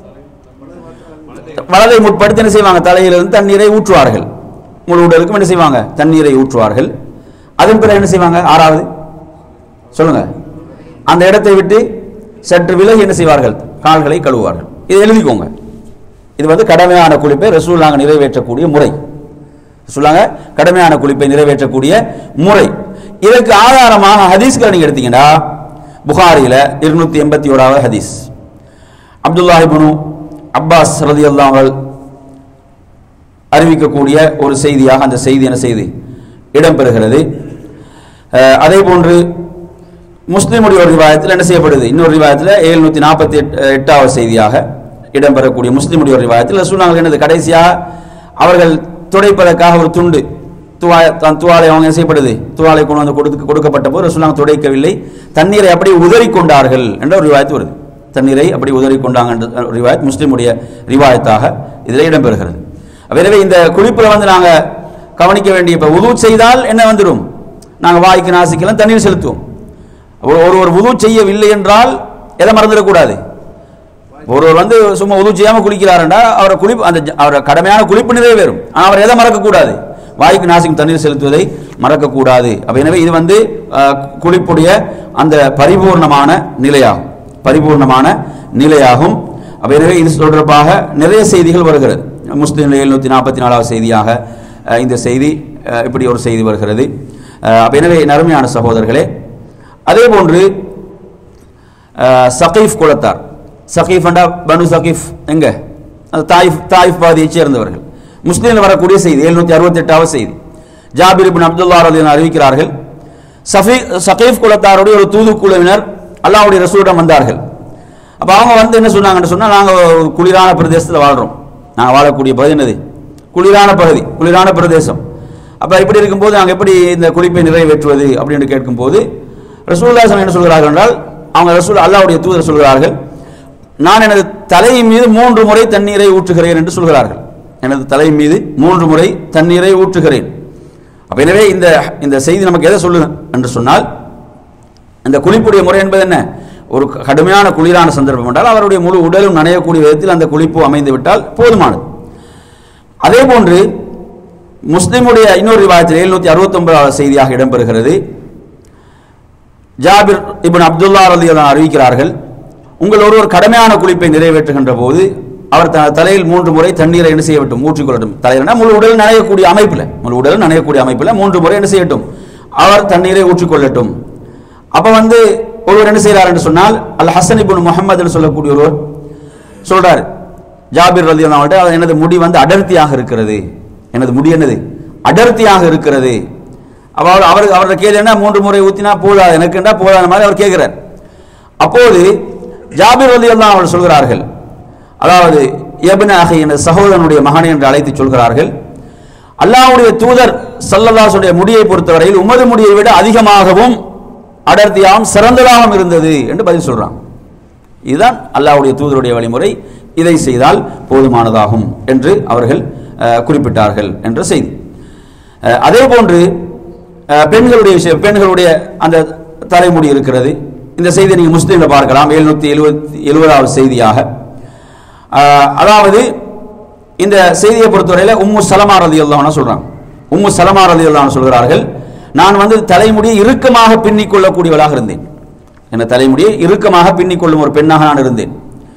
வலதை முற்படுத்தி என்ன செய்வாங்க தலையிலிருந்து தண்ணீரை ஊற்றுவார்கள் முழு உடலுக்கும் என்ன செய்வாங்க தண்ணீரை ஊற்றுவார்கள் அதன் பிறகு என்ன செய்வாங்க ஆறாவது சொல்லுங்க அந்த இடத்தை விட்டு சற்று விலகி என்ன செய்வார்கள் கால்களை கழுவுவார்கள் இதை எழுதிக்கோங்க இது வந்து கடமையான குளிப்பை ரசூலாங்க நிறைவேற்றக்கூடிய முறை சொல்லாங்க கடமையான குளிப்பை நிறைவேற்றக்கூடிய முறை இதற்கு ஆதாரமாக ஹதீஸ்களை நீங்க எடுத்தீங்கன்னா புகாரில இருநூத்தி எண்பத்தி ஓராவது ஹதீஸ் அப்துல்லாஹிபுனு அப்பாஸ் ரதியல்லாஹு அவர்கள் அறிவிக்கக்கூடிய ஒரு செய்தியாக அந்த செய்தி என்ன செய்தி இடம்பெறுகிறது அஹ், அதே போன்று முஸ்லிமுடைய ஒரு ரிவாயத்தில் என்ன செய்யப்படுது இன்னொரு ரிவாயத்தில் எழுநூத்தி நாற்பத்தி எட்டாவது செய்தியாக இடம்பெறக்கூடிய முஸ்லிமுடைய ஒரு ரிவாயத்தில் ரசூலுல்லாஹ் என்னது கடைசியாக அவர்கள் துடைப்பதற்காக ஒரு துண்டு துவாலை தான் துவாலை அவங்க என்ன செய்யப்படுது துவாலை கொண்டு வந்து கொடுக்க கொடுக்கப்பட்ட போது ரசூலுல்லாஹ் துடைக்கவில்லை தண்ணீரை அப்படியே உதறி கொண்டார்கள் என்ற ஒரு ரிவாயத்து வருது தண்ணீரை அப்படி உதறி கொண்டாங்க என்ற ஒரு ரிவாயத் முஸ்லிமுடைய ரிவாயத்தாக இதில் இடம்பெறுகிறது எனவே இந்த குளிப்பில் வந்து நாங்க கவனிக்க வேண்டிய இப்போ உது செய்தால் என்ன வந்துடும் நாங்க வாய்க்கு நாசிக்கெல்லாம் தண்ணீர் செலுத்துவோம் ஒரு ஒரு ஒரு உது செய்யவில்லை என்றால் எதை மறந்துடக்கூடாது ஒருவர் வந்து சும்மா உதவு செய்யாம குளிக்கிறாருண்டா அவரை குளிப்பு அந்த ஜ- அவரை கடமையான குளிப்பு நிறைவேறும் ஆனால் அவர் எதை மறக்கக்கூடாது வாய்க்கு நாசிக்கு தண்ணீர் செலுத்துவதை மறக்கக்கூடாது அப்ப எனவே இது வந்து அஹ், குளிப்புடைய அந்த பரிபூர்ணமான நிலையாகும் பரிபூர்ணமான நிலையாகும் அப்ப எனவே இது தொடர்பாக நிறைய செய்திகள் வருகிறது முஸ்லீம் எழுநூத்தி நாற்பத்தி நாலாவது செய்தியாக அஹ், இந்த செய்தி அஹ், இப்படி ஒரு செய்தி வருகிறது அஹ், அப்ப எனவே நறுமையான சகோதரர்களே அதே போன்று அஹ், சகீஃப் குலத்தார் சகீஃப் அண்டா பனு சகீஃப் எங்க அது தாயிஃப் தாயிஃப் பாதியைச் சேர்ந்தவர்கள் முஸ்லீமில் வரக்கூடிய செய்தி எழுநூத்தி அறுபத்தி எட்டாவது செய்தி ஜாபிர் இப்னு அப்துல்லா ரலியல்லாஹு அறிவிக்கிறார்கள் சஃபி சகீஃப் குலத்தாருடைய ஒரு தூதுக்குழுவினர் அல்லாஹ்வுடைய ரசூலிடம் வந்தார்கள் அப்ப அவங்க வந்து என்ன சொன்னாங்கன்னு சொன்னா நாங்க ஒரு குளிரான பிரதேசத்தில் வாழ்றோம் நாங்க வாழக்கூடிய பகுதி என்னது குளிரான பகுதி குளிரான பிரதேசம் அப்ப இப்படி இருக்கும்போது நாங்க எப்படி இந்த குளிப்பை நிறைவேற்றுவது அப்படின்னு கேட்கும்போது ரசூலுல்லாஹி ஸல்லல்லாஹு என்ன சொல்கிறார்கள் என்றால் அவங்க ரசூல் அல்லாஹ்வுடைய தூதர் சொல்கிறார்கள் நான் எனது தலையின் மீது மூன்று முறை தண்ணீரை ஊற்றுகிறேன் என்று சொல்கிறார்கள் எனது தலையின் மீது மூன்று முறை தண்ணீரை ஊற்றுகிறேன் அப்ப எனவே இந்த இந்த செய்தி நமக்கு எதை சொல்லுது என்று சொன்னால் இந்த குளிப்புடைய முறை என்பது என்ன ஒரு கடுமையான குளிரான சந்தர்ப்பம் என்றால் அவருடைய முழு உடலும் நனையக்கூடிய விதத்தில் அந்த குளிப்பு அமைந்து விட்டால் போதுமானது அதே போன்று முஸ்லிமுடைய இன்னொரு விவாதத்தில் எழுநூத்தி அறுபத்தி ஒன்பதாவது செய்தியாக இடம்பெறுகிறது ஜாபிர் இப்னு அப்துல்லா ரலியல்லாஹு அறிவிக்கிறார்கள் உங்கள் ஒருவர் கடமையான குளிப்பை நிறைவேற்றுகின்ற போது அவர் த தலையில் மூன்று முறை தண்ணீரை என்ன செய்ய வேண்டும் ஊற்றிக்கொள்ளட்டும் தலையில்னா முழு உடல் நனையக்கூடிய அமைப்பில் முழு உடல் நனையக்கூடிய அமைப்பில் மூன்று முறை என்ன செய்யட்டும் அவர் தண்ணீரை ஊற்றிக்கொள்ளட்டும் அப்ப வந்து ஒருவர் என்ன செய்கிறார் என்று சொன்னால் அல் ஹசன் இப்னு முஹம்மது என்று சொல்லக்கூடிய ஒருவர் சொல்றாரு ஜாபிர் ரலி அவர்கிட்ட எனது முடி வந்து அடர்த்தியாக இருக்கிறது எனது முடி என்னது அடர்த்தியாக இருக்கிறது அப்ப அவர் அவர் அவரோட கேள்வி என்ன மூன்று முறை ஊத்தினா போதாது எனக்குண்டா போதாத மாதிரி அவர் கேட்கிறார் அப்போது ஜாபிர் ரலி அவர் சொல்கிறார்கள் அதாவது எபின ஆகிய எனது சகோதரனுடைய மகன் என்று அழைத்து சொல்கிறார்கள் அல்லாஹ்வுடைய தூதர் சல்லல்லாஹுடைய முடியை பொறுத்தவரையில் உமது முடியை விட அதிகமாகவும் அடர்த்தியாகவும் சிறந்ததாகவும் இருந்தது என்று பதில் சொல்றாங்க இதுதான் அல்லாஹ்வுடைய தூதருடைய வழிமுறை இதை செய்தால் போதுமானதாகும் என்று அவர்கள் அஹ், குறிப்பிட்டார்கள் என்ற செய்தி அஹ், அதே போன்று அஹ், பெண்களுடைய விஷயம் பெண்களுடைய அந்த தலைமுடி இருக்கிறது இந்த செய்தியை நீங்க முஸ்லீம்ல பார்க்கலாம் எழுநூத்தி எழுபத்தி எழுபதாவது செய்தியாக அஹ், அதாவது இந்த செய்தியை பொறுத்தவரையில உம்மு சலமா ரதி சொல்றாங்க உம்மு சலமா ரதி சொல்கிறார்கள் நான் வந்து தலைமுடியை இறுக்கமாக பின்னிக் கொள்ளக்கூடியவளாக இருந்தேன் என தலைமுடியை இறுக்கமாக பின்னிக் கொள்ளும் ஒரு பெண்ணாக நான் இருந்தேன்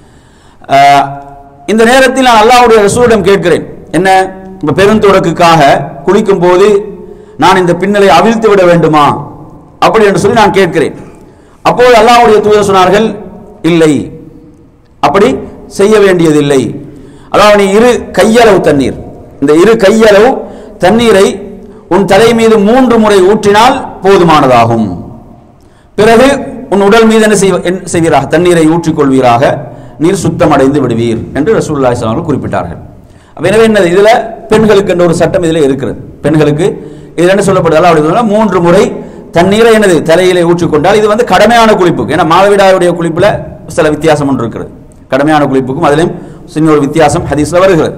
ஆஹ், இந்த நேரத்தில் நான் அல்லாஹ்வுடைய ரசூலிடம் கேட்கிறேன் என்ன இப்ப பெருந்தொடக்குக்காக குளிக்கும் போது நான் இந்த பின்னலை அவிழ்த்து விட வேண்டுமா அப்படி என்று சொல்லி நான் கேட்கிறேன் அப்போது அல்லாஹ்வுடைய தூதர் சொன்னார்கள் இல்லை அப்படி செய்ய வேண்டியதில்லை அதாவது நீ இரு கையளவு தண்ணீர் இந்த இரு கையளவு தண்ணீரை உன் தலை மீது மூன்று முறை ஊற்றினால் போதுமானதாகும் பிறகு உன் உடல் மீது என்ன செய்வ- என்ன செய்வீராக தண்ணீரை ஊற்றிக்கொள்வீராக நீர் சுத்தமடைந்து விடுவீர் என்று ரசூலுல்லாஹி ஸல்லல்லாஹு அலைஹி வஸல்லம் குறிப்பிட்டார்கள் அப்ப எனவே என்னது இதுல பெண்களுக்கு என்ற ஒரு சட்டம் இதுல இருக்கிறது பெண்களுக்கு இது என்ன சொல்லப்படுது அப்படி சொன்னா மூன்று முறை தண்ணீரை என்னது தலையிலே ஊற்றிக்கொண்டால் இது வந்து கடமையான குளிப்புக்கு ஏன்னா மாதவிடாயுடைய குளிப்புல சில வித்தியாசம் ஒன்று இருக்கிறது கடமையான குளிப்புக்கும் அதிலும் சின்ன ஒரு வித்தியாசம் ஹதீஸ்ல வருகிறது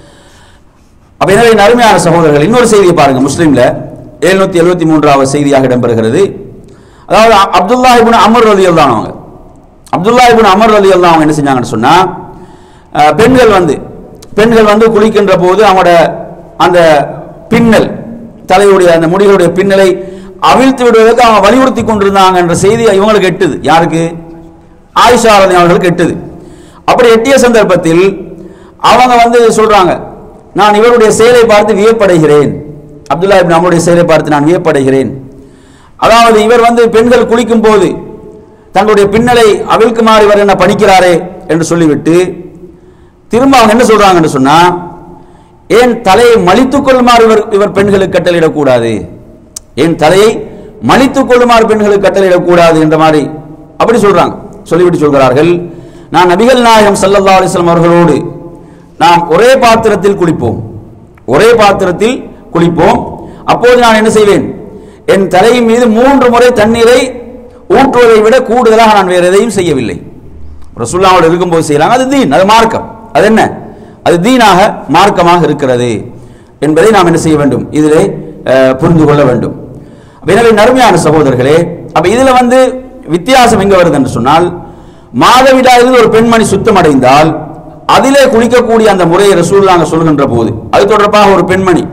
அப்ப எனவே என் அருமையான சகோதரர்கள் இன்னொரு செய்தியை பாருங்க முஸ்லீம்ல எழுநூத்தி எழுபத்தி மூன்றாவது செய்தியாக இடம்பெறுகிறது அதாவது அ- அப்துல்லா இப்னு அமர் ரலி அவங்க அப்துல்லா இப்னு அமர் ரலி அவங்க என்ன செஞ்சாங்கன்னு சொன்னா அஹ், பெண்கள் வந்து பெண்கள் வந்து குளிக்கின்ற போது அவங்களோட அந்த பின்னல் தலையுடைய அந்த முடிகளுடைய பின்னலை அவிழ்த்து விடுவதற்கு அவங்க வலியுறுத்தி கொண்டிருந்தாங்க என்ற செய்தி இவங்களுக்கு எட்டுது யாருக்கு ஆயிஷா ரலி அவர்களுக்கு எட்டுது அப்படி எட்டிய சந்தர்ப்பத்தில் அவங்க வந்து சொல்றாங்க நான் இவருடைய செயலை பார்த்து வியப்படைகிறேன் அப்துல்லா இப்னு அமருடைய செயலை பார்த்து நான் வியப்படைகிறேன் அதாவது இவர் வந்து பெண்கள் குளிக்கும் போது தங்களுடைய பின்னலை அவிழ்க்குமாறு இவர் என்ன பணிக்கிறாரே என்று சொல்லிவிட்டு திரும்ப அவங்க என்ன சொல்றாங்கன்னு சொன்னா ஏன் தலையை மலித்துக் கொள்ளுமாறு இவர் இவர் பெண்களுக்கு கட்டளையிடக்கூடாது ஏன் தலையை மலித்துக் கொள்ளுமாறு பெண்களுக்கு கட்டளையிடக்கூடாது என்ற மாதிரி அப்படி சொல்றாங்க சொல்லிவிட்டு சொல்கிறார்கள் நான் நபிகள் நாயகம் ஸல்லல்லாஹு அலைஹி வஸல்லம் அவர்களோடு நாம் ஒரே பாத்திரத்தில் குளிப்போம் ஒரே பாத்திரத்தில் குளிப்போம் அப்போது நான் என்ன செய்வேன் என் தலையின் மீது மூன்று முறை தண்ணீரை ஊற்றுவதை விட கூடுதலாக நான் வேறு எதையும் செய்யவில்லை ரசூல்லாவோடு இருக்கும்போது செய்யறாங்க அது தீன் அது மார்க்கம் அது என்ன அது தீனாக மார்க்கமாக இருக்கிறது என்பதை நாம் என்ன செய்ய வேண்டும் இதிலே அஹ், புரிந்து கொள்ள வேண்டும் அப்ப எனவே நறுமையான சகோதரர்களே அப்ப இதுல வந்து வித்தியாசம் எங்க வருது என்று சொன்னால் மாதவிடாயிலிருந்து ஒரு பெண்மணி சுத்தமடைந்தால் அதிலே குளிக்கக்கூடிய அந்த முறையை ரசூலுல்லாஹ் சொல்கின்ற போது அது தொடர்பாக ஒரு பெண்மணி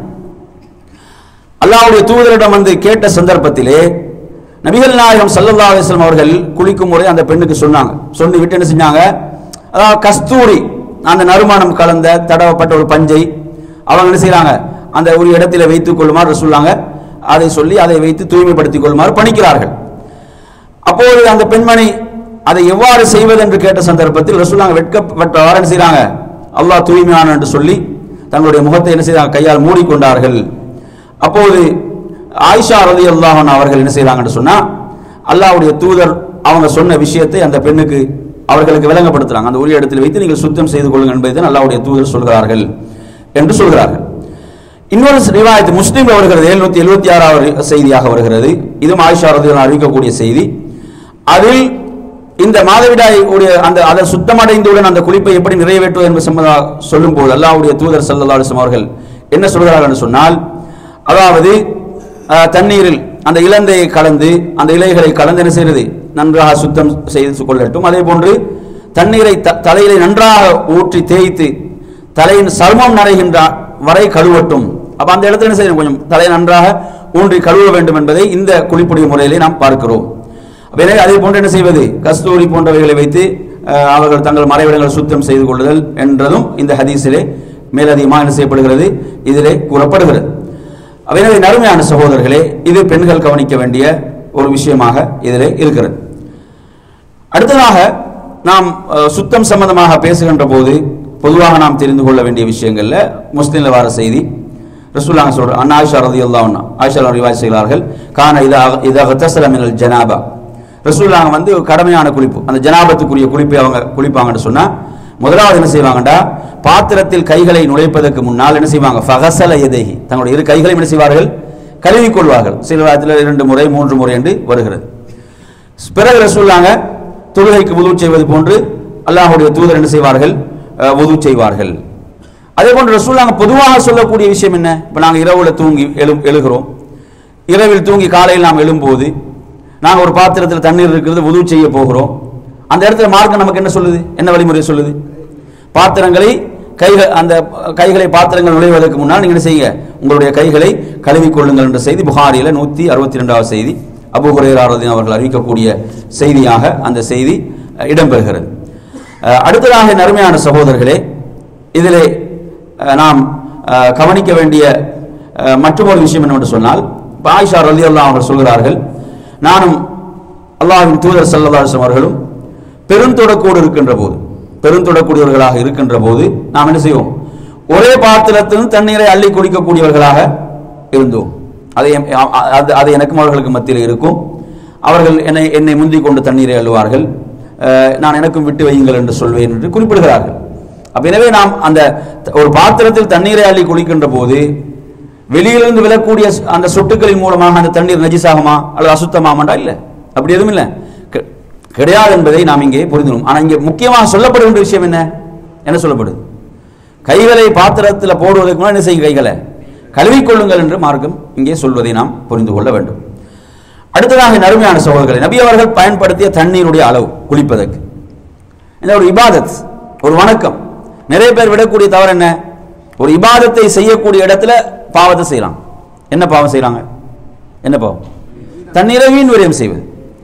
அல்லாஹ்வுடைய தூதரிடம் வந்து கேட்ட சந்தர்ப்பத்திலே நபிகள் நாயகம் ஸல்லல்லாஹு அலைஹி வஸல்லம் அவர்கள் குளிக்கும் முறை அந்த பெண்ணுக்கு சொன்னாங்க சொல்லி விட்டு என்ன செஞ்சாங்க அதாவது கஸ்தூரி அந்த நறுமணம் கலந்த தடவப்பட்ட ஒரு பஞ்சை அவங்க என்ன செய்றாங்க அந்த ஒரு இடத்திலே வைத்துக் கொள்ளுமாறு சொல்லாங்க அதை சொல்லி அதை வைத்து தூய்மைப்படுத்திக் கொள்ளுமாறு பணிக்கிறார்கள் அப்போது அந்த பெண்மணி அதை எவ்வாறு செய்வது என்று கேட்ட சந்தர்ப்பத்தில் ரசூலாங்க வெட்கப்பட்டவாறு என்ன செய்றாங்க அல்லாஹ் தூய்மையான என்று சொல்லி தங்களுடைய முகத்தை என்ன செய்றாங்க கையால் மூடிக்கொண்டார்கள் அப்போது ஆயிஷா ரதி அல்லாஹன் அவர்கள் என்ன செய்றாங்கன்னு சொன்னா அல்லாஹ்வுடைய தூதர் அவங்க சொன்ன விஷயத்தை அந்த பெண்ணுக்கு அவர்களுக்கு விளங்கப்படுத்துறாங்க அந்த உரிய இடத்தில் வைத்து நீங்கள் சுத்தம் செய்து கொள்ளுங்கள் என்பதை அல்லாஹ்வுடைய தூதர் சொல்கிறார்கள் என்று சொல்கிறார்கள் இன்னொரு ரிவாயத்து முஸ்லீம் வருகிறது எழுநூத்தி எழுபத்தி ஆறாவது செய்தியாக வருகிறது இதுவும் ஆயிஷா ரதியல்லாஹு அறிவிக்கக்கூடிய செய்தி அதில் இந்த மாதவிடாய் உடைய அந்த அதை சுத்தமடைந்தவுடன் அந்த குளிப்பை எப்படி நிறைவேற்றுவது என்பது சம்பந்தமா சொல்லும் போது அல்லாஹ்வுடைய தூதர் ஸல்லல்லாஹு அலைஹி வஸல்லம் அவர்கள் என்ன சொல்கிறார்கள் என்று சொன்னால் அதாவது அஹ், தண்ணீரில் அந்த இலந்தையை கலந்து அந்த இலைகளை கலந்து என்ன செய்கிறது நன்றாக சுத்தம் செய்து கொள்ளட்டும் அதே போன்று தண்ணீரை த- தலையிலே நன்றாக ஊற்றி தேய்த்து தலையின் சர்மம் நனைகின்ற வரை கழுவட்டும் அப்ப அந்த இடத்துல என்ன செய்யணும் கொஞ்சம் தலையை நன்றாக ஊன்றி கழுவ வேண்டும் என்பதை இந்த குளிப்புடைய முறையிலே நாம் பார்க்கிறோம் அப்ப எனவே அதே போன்று என்ன செய்வது கஸ்தூரி போன்றவைகளை வைத்து அஹ், அவர்கள் தங்கள் மறைவிடங்களை சுத்தம் செய்து கொள்ளுதல் என்றதும் இந்த ஹதீஸிலே மேலதிகமாக என்ன செய்யப்படுகிறது இதிலே கூறப்படுகிறது அப்ப எனவே நறுமையான சகோதரர்களே இது பெண்கள் கவனிக்க வேண்டிய ஒரு விஷயமாக இதிலே இருக்கிறது அடுத்ததாக நாம் அஹ், சுத்தம் சம்பந்தமாக பேசுகின்ற போது பொதுவாக நாம் தெரிந்து கொள்ள வேண்டிய விஷயங்கள்ல முஸ்லீம்ல வர செய்தி ரசூலுல்லாஹ் சொல்ற அண்ணா ஆயிஷா ரலியல்லாஹு அன்ஹா ஆயிஷா ரிவாய் செய்கிறார்கள் கான இதா இதா கத்தசல மினல் ஜனாபா ரசூலுல்லாஹ் வந்து கடமையான குளிப்பு அந்த ஜனாபத்துக்குரிய குளிப்பை அவங்க குளிப்பாங்கன்னு சொன்னா முதலாவது என்ன செய்வாங்கடா பாத்திரத்தில் கைகளை நுழைப்பதற்கு முன்னால் என்ன செய்வாங்க ஃபகசல எதேஹி தங்களுடைய இரு கைகளையும் என்ன செய்வார்கள் கழுவிக் கொள்வார்கள் சில வாரத்தில் இரண்டு முறை மூன்று முறை என்று வருகிறது பிறகு ரசூல்லாங்க தொழுகைக்கு உதவு செய்வது போன்று அல்லாஹ்வுடைய தூதர் என்ன செய்வார்கள் உதவு செய்வார்கள் அதே போன்று ரசூல்லாங்க பொதுவாக சொல்லக்கூடிய விஷயம் என்ன இப்போ நாங்கள் இரவுல தூங்கி எழு எழுகிறோம் இரவில் தூங்கி காலையில் நாம் எழும்போது நாங்கள் ஒரு பாத்திரத்தில் தண்ணீர் இருக்கிறது உதவு செய்ய போகிறோம் அந்த இடத்துல மார்க்கம் நமக்கு என்ன சொல்லுது என்ன வழிமுறை சொல்லுது பாத்திரங்களை கைகள் அந்த கைகளை பாத்திரங்கள் நுழைவதற்கு முன்னால் நீங்கள் என்ன செய்யுங்க உங்களுடைய கைகளை கழுவிக் கொள்ளுங்கள் என்ற செய்தி புகாரியில் நூற்றி அறுபத்தி ரெண்டாவது செய்தி அபு ஹுரேராரதின் அவர்கள் அறிவிக்கக்கூடிய செய்தியாக அந்த செய்தி அஹ், இடம்பெறுகிறது அஹ், அடுத்ததாக என் அருமையான சகோதரர்களே இதிலே அஹ், நாம் அஹ், கவனிக்க வேண்டிய அஹ், மற்றொரு விஷயம் என்னவென்று சொன்னால் இப்ப ஆயிஷா ரலி அவர்கள் சொல்கிறார்கள் நானும் அல்லாஹ்வின் தூதர் ஸல்லல்லாஹு அலைஹி வஸல்லம் அவர்களும் பெருந்தொடக்கோடு இருக்கின்ற போது பெருந்தொடக்கூடியவர்களாக இருக்கின்ற போது நாம் என்ன செய்வோம் ஒரே பாத்திரத்திலும் தண்ணீரை அள்ளி குடிக்கக்கூடியவர்களாக இருந்தோம் அதை எம்- அ- அ- அது அது எனக்கும் அவர்களுக்கு மத்தியில் இருக்கும் அவர்கள் என்னை என்னை முந்திக் கொண்டு தண்ணீரை அள்ளுவார்கள் அஹ், நான் எனக்கும் விட்டு வையுங்கள் என்று சொல்வேன் என்று குறிப்பிடுகிறார்கள் அப்ப எனவே நாம் அந்த த- ஒரு பாத்திரத்தில் தண்ணீரை அள்ளி குளிக்கின்ற போது வெளியிலிருந்து விழக்கூடிய ஸ்- அந்த சொட்டுக்களின் மூலமாக அந்த தண்ணீர் நஜிசாகுமா அல்லது அசுத்தமாமாண்டா இல்ல அப்படி எதுவும் இல்ல கெ- கிடையாது என்பதை நாம் இங்கே புரிந்துணும் ஆனா இங்கே முக்கியமாக சொல்லப்படுகின்ற விஷயம் என்ன என்ன சொல்லப்படுது கைகளை பாத்திரத்தில் போடுவதற்கு முன்னாடி என்ன செய்யும் கைகளை கழுவிக்கொள்ளுங்கள் என்று மார்க்கம் இங்கே சொல்வதை நாம் புரிந்து கொள்ள வேண்டும் அடுத்ததாக நறுமையான சகோதரர்களை நபி அவர்கள் பயன்படுத்திய தண்ணீருடைய அளவு குளிப்பதற்கு இந்த ஒரு இபாதத் ஒரு வணக்கம் நிறைய பேர் விடக்கூடிய தவறு என்ன ஒரு இபாதத்தை செய்யக்கூடிய இடத்துல பாவத்தை செய்யலாம் என்ன பாவம் செய்றாங்க என்ன பாவம் தண்ணீரை வீண் விரயம் செய்வது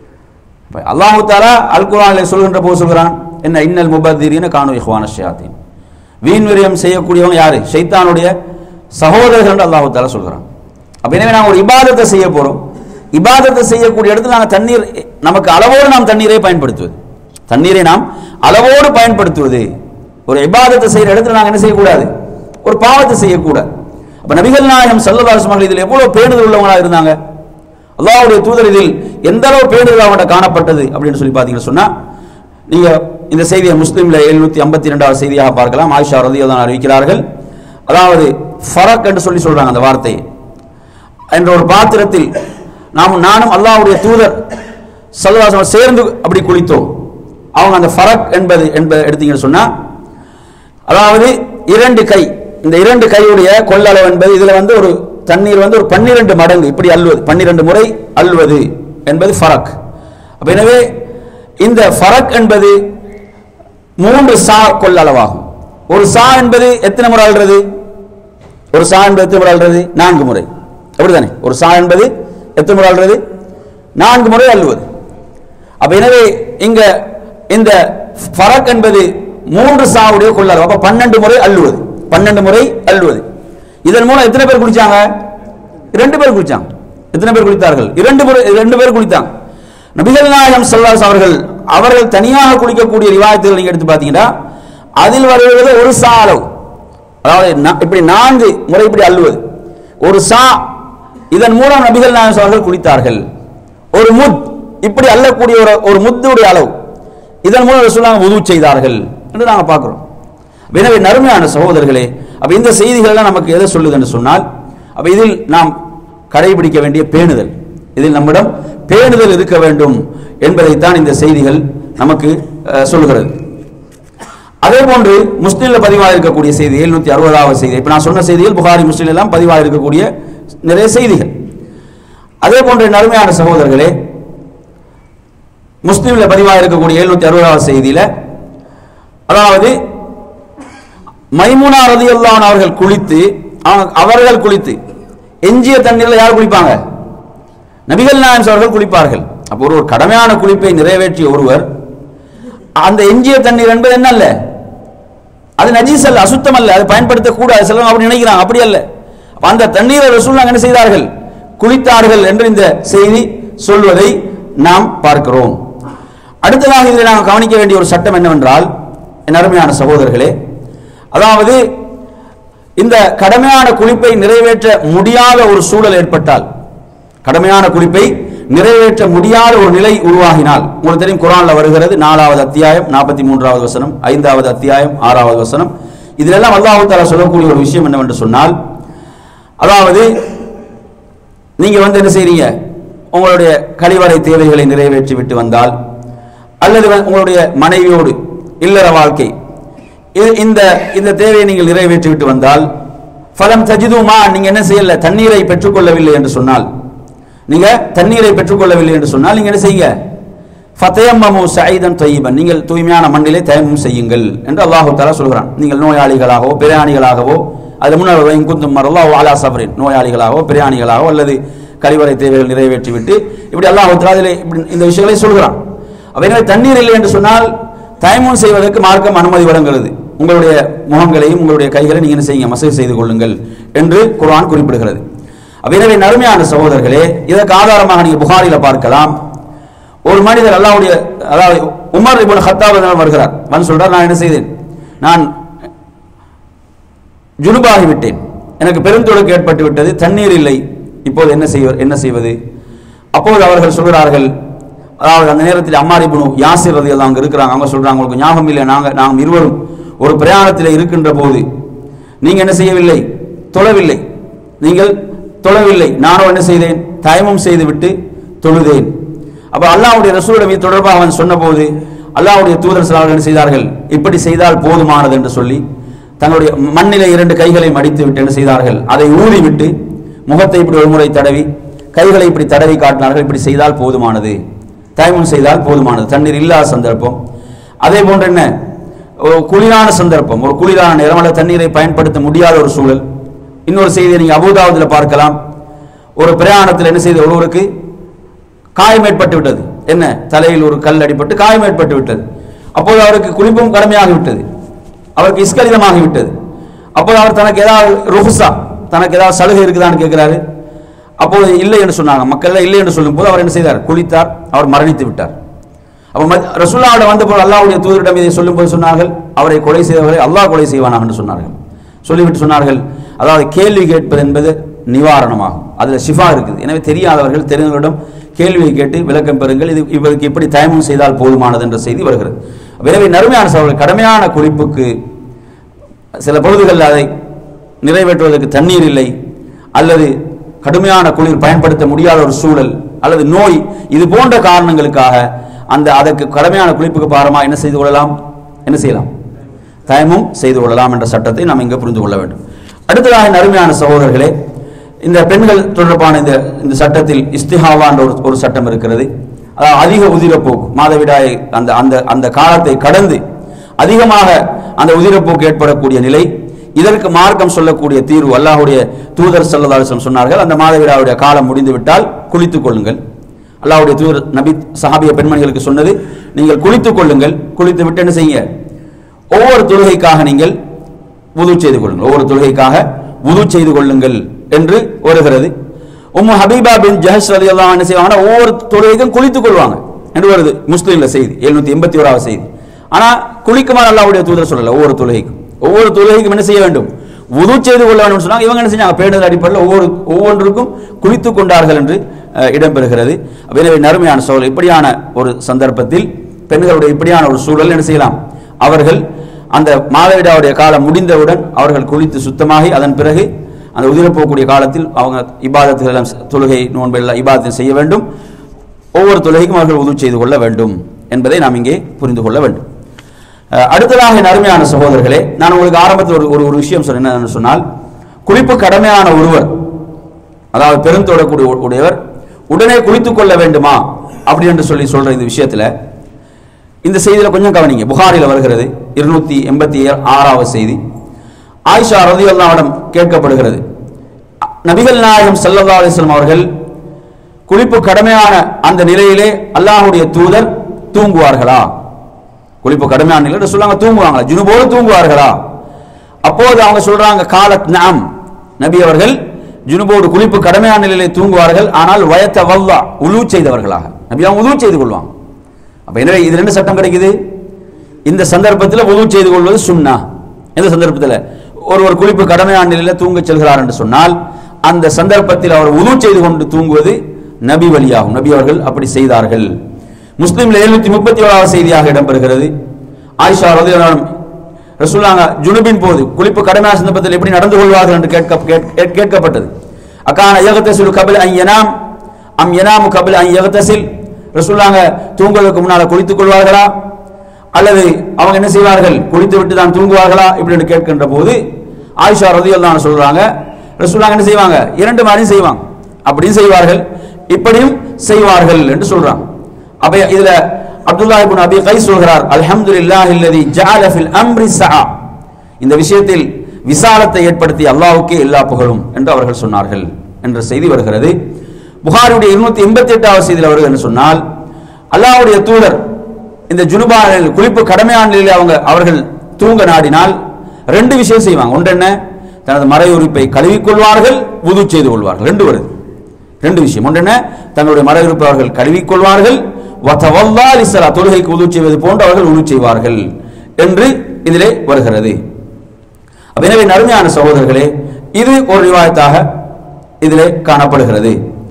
இப்ப அல்லாஹு தாலா அல் குர்ஆனில் சொல்கின்ற போது சொல்கிறான் என்ன இன்னல் முபத்திரீன கானு இஹ்வான ஷயாத்தீன் வீண் விரயம் செய்யக்கூடியவங்க யாரு ஷைத்தானுடைய சகோதரர்கள் என்று அல்லாஹு தாலா சொல்கிறான் அப்ப எனவே நாங்கள் ஒரு இபாதத்தை செய்ய போறோம் இபாதத்தை செய்யக்கூடிய இடத்துல நாங்கள் தண்ணீர் நமக்கு அளவோடு நாம் தண்ணீரை பயன்படுத்துவது தண்ணீரை நாம் அளவோடு பயன்படுத்துவது ஒரு இபாதத்தை செய்யற இடத்துல நாங்கள் என்ன செய்யக்கூடாது ஒரு பாவத்தை செய்யக்கூடாது அப்ப நபிகள் நாயகம் சல்லதாசமாக இதில் எவ்வளவு பேணுதல் உள்ளவங்களா இருந்தாங்க அல்லாஹ்வுடைய தூதர் இதில் எந்த அளவு பேணுதல் அவங்கள்ட்ட காணப்பட்டது அப்படின்னு சொல்லி பார்த்தீங்கன்னு சொன்னா நீங்க இந்த செய்தியை முஸ்லீம்ல எழுநூத்தி ஐம்பத்தி ரெண்டாவது செய்தியாக பார்க்கலாம் ஆயிஷா ரதியதான் அறிவிக்கிறார்கள் அதாவது ஃபரக் என்று சொல்லி சொல்றாங்க அந்த வார்த்தையை என்ற ஒரு பாத்திரத்தில் நாம் நானும் அல்லாஹ்வுடைய தூதர் சல்லதாசம் சேர்ந்து அப்படி குளித்தோம் அவங்க அந்த ஃபரக் என்பது என்பது எடுத்தீங்கன்னு சொன்னா அதாவது இரண்டு கை இந்த இரண்டு கையுடைய கொள்ளளவு என்பது இதுல வந்து ஒரு தண்ணீர் வந்து ஒரு பன்னிரண்டு மடங்கு இப்படி அள்ளுவது பன்னிரண்டு முறை அள்ளுவது என்பது ஃபரக் அப்ப எனவே இந்த ஃபரக் என்பது மூன்று சா கொள்ளளவாகும் ஒரு சா என்பது எத்தனை முறை அல்றது ஒரு சா என்பது எத்தனை முறை அல்றது நான்கு முறை அப்படிதானே ஒரு சா என்பது எத்தனை முறை அல்றது நான்கு முறை அள்ளுவது அப்ப எனவே இங்க இந்த ஃபரக் என்பது மூன்று சாவுடைய கொள்ளளவு அப்ப பன்னெண்டு முறை அள்ளுவது பன்னெண்டு முறை அள்ளுவது இதன் மூலம் எத்தனை பேர் குளிச்சாங்க இரண்டு பேர் குளிச்சாங்க எத்தனை பேர் குளித்தார்கள் இரண்டு பேர் இரண்டு பேர் குளித்தாங்க நபிகள் நாயகம் ஸல்லல்லாஹு அலைஹி அவர்கள் அவர்கள் தனியாக குளிக்கக்கூடிய ரிவாயத்துகள் நீங்க எடுத்து பார்த்தீங்கன்னா அதில் வருவது ஒரு சா அளவு அதாவது நா- இப்படி நான்கு முறை இப்படி அள்ளுவது ஒரு சா இதன் மூலம் நபிகள் நாயகம் அவர்கள் குளித்தார்கள் ஒரு முத் இப்படி அள்ளக்கூடிய ஒரு ஒரு முத்துடைய அளவு இதன் மூலம் ரசூலுல்லாஹ் உது செய்தார்கள் என்று நாங்கள் பார்க்கிறோம் எனவே நறுமையான சகோதரர்களே அப்ப இந்த செய்திகள் எல்லாம் நமக்கு எதை சொல்லுது என்று சொன்னால் அப்ப இதில் நாம் கடைபிடிக்க வேண்டிய பேணுதல் இதில் நம்மிடம் பேணுதல் இருக்க வேண்டும் என்பதைத்தான் இந்த செய்திகள் நமக்கு அஹ், சொல்லுகிறது அதே போன்று முஸ்லீம்ல பதிவாக இருக்கக்கூடிய செய்தி எழுநூத்தி அறுபதாவது செய்தி இப்ப நான் சொன்ன செய்திகள் புகாரி முஸ்லீம் எல்லாம் பதிவாக இருக்கக்கூடிய நிறைய செய்திகள் அதே போன்ற நறுமையான சகோதரர்களே முஸ்லீம்ல பதிவாக இருக்கக்கூடிய எழுநூத்தி அறுபதாவது செய்தியில அதாவது மைமுனா ரதியல்லான் அவர்கள் குளித்து அவங்க- அவர்கள் குளித்து எஞ்சிய தண்ணீர்ல யார் குளிப்பாங்க நபிகள் நாயகம் அவர்கள் குளிப்பார்கள் அப்போ ஒரு ஒரு கடமையான குளிப்பை நிறைவேற்றிய ஒருவர் அந்த எஞ்சிய தண்ணீர் என்பது என்ன அல்ல அது நஜீஸ் அல்ல அசுத்தம் அல்ல அதை பயன்படுத்தக்கூடாது சிலர் அப்படி நினைக்கிறாங்க அப்படி அல்ல அப்ப அந்த தண்ணீரை ரசூலுல்லாஹ் என்ன செய்தார்கள் குளித்தார்கள் என்று இந்த செய்தி சொல்வதை நாம் பார்க்கிறோம் அடுத்ததாக இதில் நாம் கவனிக்க வேண்டிய ஒரு சட்டம் என்னவென்றால் என் அருமையான சகோதரர்களே அதாவது இந்த கடமையான குளிப்பை நிறைவேற்ற முடியாத ஒரு சூழல் ஏற்பட்டால் கடமையான குளிப்பை நிறைவேற்ற முடியாத ஒரு நிலை உருவாகினால் உங்களுக்கு தெரியும் குரான்ல வருகிறது நாலாவது அத்தியாயம் நாற்பத்தி மூன்றாவது வசனம் ஐந்தாவது அத்தியாயம் ஆறாவது வசனம் இதிலெல்லாம் அல்லாஹ் தஆலா சொல்லக்கூடிய ஒரு விஷயம் என்னவென்று சொன்னால் அதாவது நீங்க வந்து என்ன செய்றீங்க உங்களுடைய கழிவறை தேவைகளை நிறைவேற்றி விட்டு வந்தால் அல்லது வந்து உங்களுடைய மனைவியோடு இல்லற வாழ்க்கை இது- இந்த இந்த தேவையை நீங்கள் நிறைவேற்றி விட்டு வந்தால் ஃபலம் தஜிதுமா நீங்க என்ன செய்யல தண்ணீரை பெற்றுக்கொள்ளவில்லை என்று சொன்னால் நீங்க தண்ணீரை பெற்றுக்கொள்ளவில்லை என்று சொன்னால் நீங்க என்ன செய்யுங்க ஃபதயம்மமு சைதன் தொய்பன் நீங்கள் தூய்மையான மண்ணிலே தயமம் செய்யுங்கள் என்று அல்லாஹு தஆலா சொல்கிறான் நீங்கள் நோயாளிகளாகவோ பிரயாணிகளாகவோ அது முன்னர் இங்குந்தும் மரல்லாஹு அலா சபரின் நோயாளிகளாகவோ பிரயாணிகளாகவோ அல்லது கழிவறை தேவைகள் நிறைவேற்றி விட்டு இப்படி அல்லாஹ் தஆலா இதிலே இப்படி இந்த விஷயங்களை சொல்கிறான் அப்ப எனவே தண்ணீர் இல்லை என்று சொன்னால் தயமம் செய்வதற்கு மார்க்கம் அனுமதி வழங்குகிறது உங்களுடைய முகங்களையும் உங்களுடைய கைகளை நீங்க என்ன செய்யுங்க மசை செய்து கொள்ளுங்கள் என்று குர்ஆன் குறிப்பிடுகிறது அப்ப எனவே நறுமையான சகோதரர்களே இதற்கு ஆதாரமாக நீங்க புகாரில பார்க்கலாம் ஒரு மனிதர் அல்லாஹ்வுடைய அதாவது உமர் இப்னு ஹத்தாப் என்பவர் வருகிறார் வந்து சொல்றார் நான் என்ன செய்தேன் நான் ஜுனுபாகி விட்டேன் எனக்கு பெருந்தொழுக்கு ஏற்பட்டு விட்டது தண்ணீர் இல்லை இப்போது என்ன செய்வ என்ன செய்வது அப்போது அவர்கள் சொல்கிறார்கள் அதாவது அந்த நேரத்தில் அம்மார் இப்னு யாசிர் ரதி அங்க இருக்கிறாங்க அவங்க சொல்றாங்க உங்களுக்கு ஞாபகம் இல்லை நாங்க நாம் இருவரும் ஒரு பிரயாணத்தில் இருக்கின்ற போது நீங்க என்ன செய்யவில்லை தொழவில்லை நீங்கள் தொழவில்லை நானும் என்ன செய்தேன் தயமம் செய்துவிட்டு தொழுதேன் அப்ப அல்லாஹ்வுடைய ரசூலிடம் இது தொடர்பாக அவன் சொன்னபோது அல்லாஹ்வுடைய தூதர் சிலர்கள் என்ன செய்தார்கள் இப்படி செய்தால் போதுமானது என்று சொல்லி தங்களுடைய மண்ணிலே இரண்டு கைகளை மடித்து விட்டு என்ன செய்தார்கள் அதை ஊதி விட்டு முகத்தை இப்படி ஒரு முறை தடவி கைகளை இப்படி தடவி காட்டினார்கள் இப்படி செய்தால் போதுமானது தயமம் செய்தால் போதுமானது தண்ணீர் இல்லாத சந்தர்ப்பம் அதே போன்று என்ன ஒரு குளிரான சந்தர்ப்பம் ஒரு குளிரான நேரம் அல்லது தண்ணீரை பயன்படுத்த முடியாத ஒரு சூழல் இன்னொரு செய்தியை நீங்க அபுதாபுல பார்க்கலாம் ஒரு பிரயாணத்தில் என்ன செய்த ஒருவருக்கு காயம் ஏற்பட்டு விட்டது என்ன தலையில் ஒரு கல் அடிபட்டு காயம் ஏற்பட்டு விட்டது அப்போது அவருக்கு குளிப்பும் கடமையாகி விட்டது அவருக்கு இஸ்கலிதமாகி விட்டது அப்போது அவர் தனக்கு ஏதாவது ருஹுசா தனக்கு ஏதாவது சலுகை இருக்குதான்னு கேட்கிறாரு அப்போது இல்லை என்று சொன்னாங்க மக்கள் இல்லை என்று சொல்லும்போது அவர் என்ன செய்தார் குளித்தார் அவர் மரணித்து விட்டார் அப்போ மத்- ரசூலுல்லாஹ்விட வந்தபோது அல்லாஹ்வுடைய தூதரிடம் இதை சொல்லும்போது சொன்னார்கள் அவரை கொலை செய்தவரை அல்லாஹ் கொலை செய்வானாக என்று சொன்னார்கள் சொல்லிவிட்டு சொன்னார்கள் அதாவது கேள்வி கேட்பது என்பது நிவாரணமாகும் அதுல ஷிஃபா இருக்குது எனவே தெரியாதவர்கள் தெரிந்தவர்களிடம் கேள்வியை கேட்டு விளக்கம் பெறுங்கள் இது இவருக்கு எப்படி தயமம் செய்தால் போதுமானது என்ற செய்தி வருகிறது எனவே நறுமையான சகோதரர்கள் கடமையான குளிப்புக்கு சில பொழுதுகளில் அதை நிறைவேற்றுவதற்கு தண்ணீர் இல்லை அல்லது கடுமையான குளிர் பயன்படுத்த முடியாத ஒரு சூழல் அல்லது நோய் இது போன்ற காரணங்களுக்காக அந்த அதற்கு கடமையான குளிப்புக்கு பாரமா என்ன செய்து கொள்ளலாம் என்ன செய்யலாம் தயமும் செய்து கொள்ளலாம் என்ற சட்டத்தை நாம் இங்கே புரிந்து கொள்ள வேண்டும் அடுத்ததாக என் அருமையான சகோதரர்களே இந்த பெண்கள் தொடர்பான இந்த இந்த சட்டத்தில் இஸ்திஹாவா என்ற ஒரு ஒரு சட்டம் இருக்கிறது அதாவது அதிக உதிரப்போக்கு மாதவிடாய் அந்த அந்த அந்த காலத்தை கடந்து அதிகமாக அந்த உதிரப்போக்கு ஏற்படக்கூடிய நிலை இதற்கு மார்க்கம் சொல்லக்கூடிய தீர்வு அல்லாஹ்வுடைய தூதர் ஸல்லல்லாஹு அலைஹி வஸல்லம் சொன்னார்கள் அந்த மாதவிடாவுடைய காலம் முடிந்து விட்டால் குளித்துக் கொள்ளுங்கள் அல்லாஹ்வுடைய தூதர் நபி சஹாபிய பெண்மணிகளுக்கு சொன்னது நீங்கள் குளித்துக் கொள்ளுங்கள் குளித்து விட்டு என்ன செய்யுங்க ஒவ்வொரு தொழுகைக்காக நீங்கள் வுது செய்து கொள்ளுங்கள் ஒவ்வொரு தொழுகைக்காக வுது செய்து கொள்ளுங்கள் என்று வருகிறது உம்மு ஹபீபா பின் ஜஹஷ் ரலியல்லாஹு அன்ஹா என்ன செய்வாங்கன்னா ஒவ்வொரு தொழுகைக்கும் குளித்துக் கொள்வாங்க என்று வருது முஸ்லீம்ல செய்தி 781 எண்பத்தி ஓராவது செய்தி ஆனா குளிக்குமாறு அல்லாஹ்வுடைய தூதர் சொல்லல ஒவ்வொரு தொழுகைக்கும் ஒவ்வொரு தொழுகைக்கும் என்ன செய்ய வேண்டும் வுது செய்து கொள்ள வேண்டும் சொன்னாங்க இவங்க என்ன செஞ்சாங்க பேணுதல் அடிப்படையில் ஒவ்வொரு ஒவ்வொன்றுக்கும் குளித்துக் கொண்டார்கள் என்று அஹ், இடம்பெறுகிறது எனவே நறுமையான சோழல் இப்படியான ஒரு சந்தர்ப்பத்தில் பெண்களுடைய இப்படியான ஒரு சூழல் என்ன செய்யலாம் அவர்கள் அந்த மாதவிடாவுடைய காலம் முடிந்தவுடன் அவர்கள் குளித்து சுத்தமாகி அதன் பிறகு அந்த உதிரப்போகக்கூடிய காலத்தில் அவங்க இபாதத்துகள் எல்லாம் செ- தொழுகை நோன்பு எல்லாம் இபாதத்தை செய்ய வேண்டும் ஒவ்வொரு தொழுகைக்கும் அவர்கள் உதவி செய்து கொள்ள வேண்டும் என்பதை நாம் இங்கே புரிந்து கொள்ள வேண்டும் அஹ், அடுத்ததாக என் அருமையான சகோதரர்களே நான் உங்களுக்கு ஆரம்பத்தில் ஒரு ஒரு ஒரு விஷயம் சொன்னேன் என்னன்னு சொன்னால் குளிப்பு கடமையான ஒருவர் அதாவது பெருந்தோடக்கூடிய உடையவர் உடனே குளித்துக் கொள்ள வேண்டுமா அப்படி என்று சொல்லி சொல்ற இந்த விஷயத்துல இந்த செய்தியில கொஞ்சம் கவனிங்க புகாரில வருகிறது இருநூத்தி எண்பத்தி ஆறாவது செய்தி ஆயிஷா ரதியுல்லாவிடம் கேட்கப்படுகிறது நபிகள் நாயகம் ஸல்லல்லாஹு அலைஹி வஸல்லம் அவர்கள் குளிப்பு கடமையான அந்த நிலையிலே அல்லாஹ்வுடைய தூதர் தூங்குவார்களா குளிப்பு கடமையான நிலையில சொல்றாங்க தூங்குவாங்களா ஜுனுபோடு தூங்குவார்களா அப்போது அவங்க சொல்றாங்க காலத் நாம் நபி அவர்கள் ஜுனுபோடு குளிப்பு கடமையான நிலையிலே தூங்குவார்கள் ஆனால் வயத்த வல்லா உலு செய்தவர்களாக நபி அவங்க உலு செய்து கொள்வாங்க அப்ப எனவே இது ரெண்டு சட்டம் கிடைக்குது இந்த சந்தர்ப்பத்தில் உதவு செய்து கொள்வது சுன்னா எந்த சந்தர்ப்பத்தில் ஒருவர் குளிப்பு கடமையான நிலையில் தூங்கச் செல்கிறார் என்று சொன்னால் அந்த சந்தர்ப்பத்தில் அவர் உதவு செய்து கொண்டு தூங்குவது நபி வழியாகும் நபி அவர்கள் அப்படி செய்தார்கள் முஸ்லிம்ல எழுநூத்தி முப்பத்தி ஏழாவது செய்தியாக இடம்பெறுகிறது ஆயிஷா ரதியல்லாஹு ரசூலாங்க ஜுனுபின் போது குளிப்பு கடமையான சந்தர்ப்பத்தில் எப்படி நடந்து கொள்வார்கள் என்று கேட்க கேட்க- கேட்கப்பட்டது அக்கான யகத்தசில் கபில் ஐ யனாம் அம் யனாமு கபில் ஐ யகத்தசில் ரசூலாங்க தூங்குவதற்கு முன்னால குளித்துக் கொள்வார்களா அல்லது அவங்க என்ன செய்வார்கள் குளித்து விட்டு தான் தூங்குவார்களா இப்படி என்று கேட்கின்ற போது ஆயிஷா ரதியல்லாஹு சொல்றாங்க ரசூலாங்க என்ன செய்வாங்க இரண்டு மாதிரியும் செய்வாங்க அப்படியும் செய்வார்கள் இப்படியும் செய்வார்கள் என்று சொல்றாங்க அப்ப இதுல அப்துல்லா இப்னு அபி கைஸ் சொல்கிறார் அல்ஹம்துலில்லாஹி அல்லதி ஜஅல ஃபில் அம்ரி சஆ இந்த விஷயத்தில் விசாலத்தை ஏற்படுத்தி அல்லாஹ்வுக்கே எல்லா புகழும் என்று அவர்கள் சொன்னார்கள் என்ற செய்தி வருகிறது புகாரியுடைய இருநூத்தி எண்பத்தி எட்டாவது செய்தியில் வருகிறது என்று சொன்னால் அல்லாஹ்வுடைய தூதர் இந்த ஜுனுபானில் குளிப்பு கடமையான நிலையில் அவங்க அவர்கள் தூங்க நாடினால் ரெண்டு விஷயம் செய்வாங்க ஒன்று என்ன தனது மறையுறுப்பை கழுவிக்கொள்வார்கள் உது செய்து கொள்வார்கள் ரெண்டு வருது ரெண்டு விஷயம் ஒன்று என்ன தங்களுடைய மறையுறுப்பை அவர்கள் கழுவிக்கொள்வார்கள் வதவல்லா லிஸ்ஸலா தொழுகைக்கு உது செய்வது போன்று அவர்கள் உது செய்வார்கள் என்று இதிலே வருகிறது அப்ப எனவே நறுமையான சகோதரர்களே இது ஒரு ரிவாயத்தாக இதிலே காணப்படுகிறது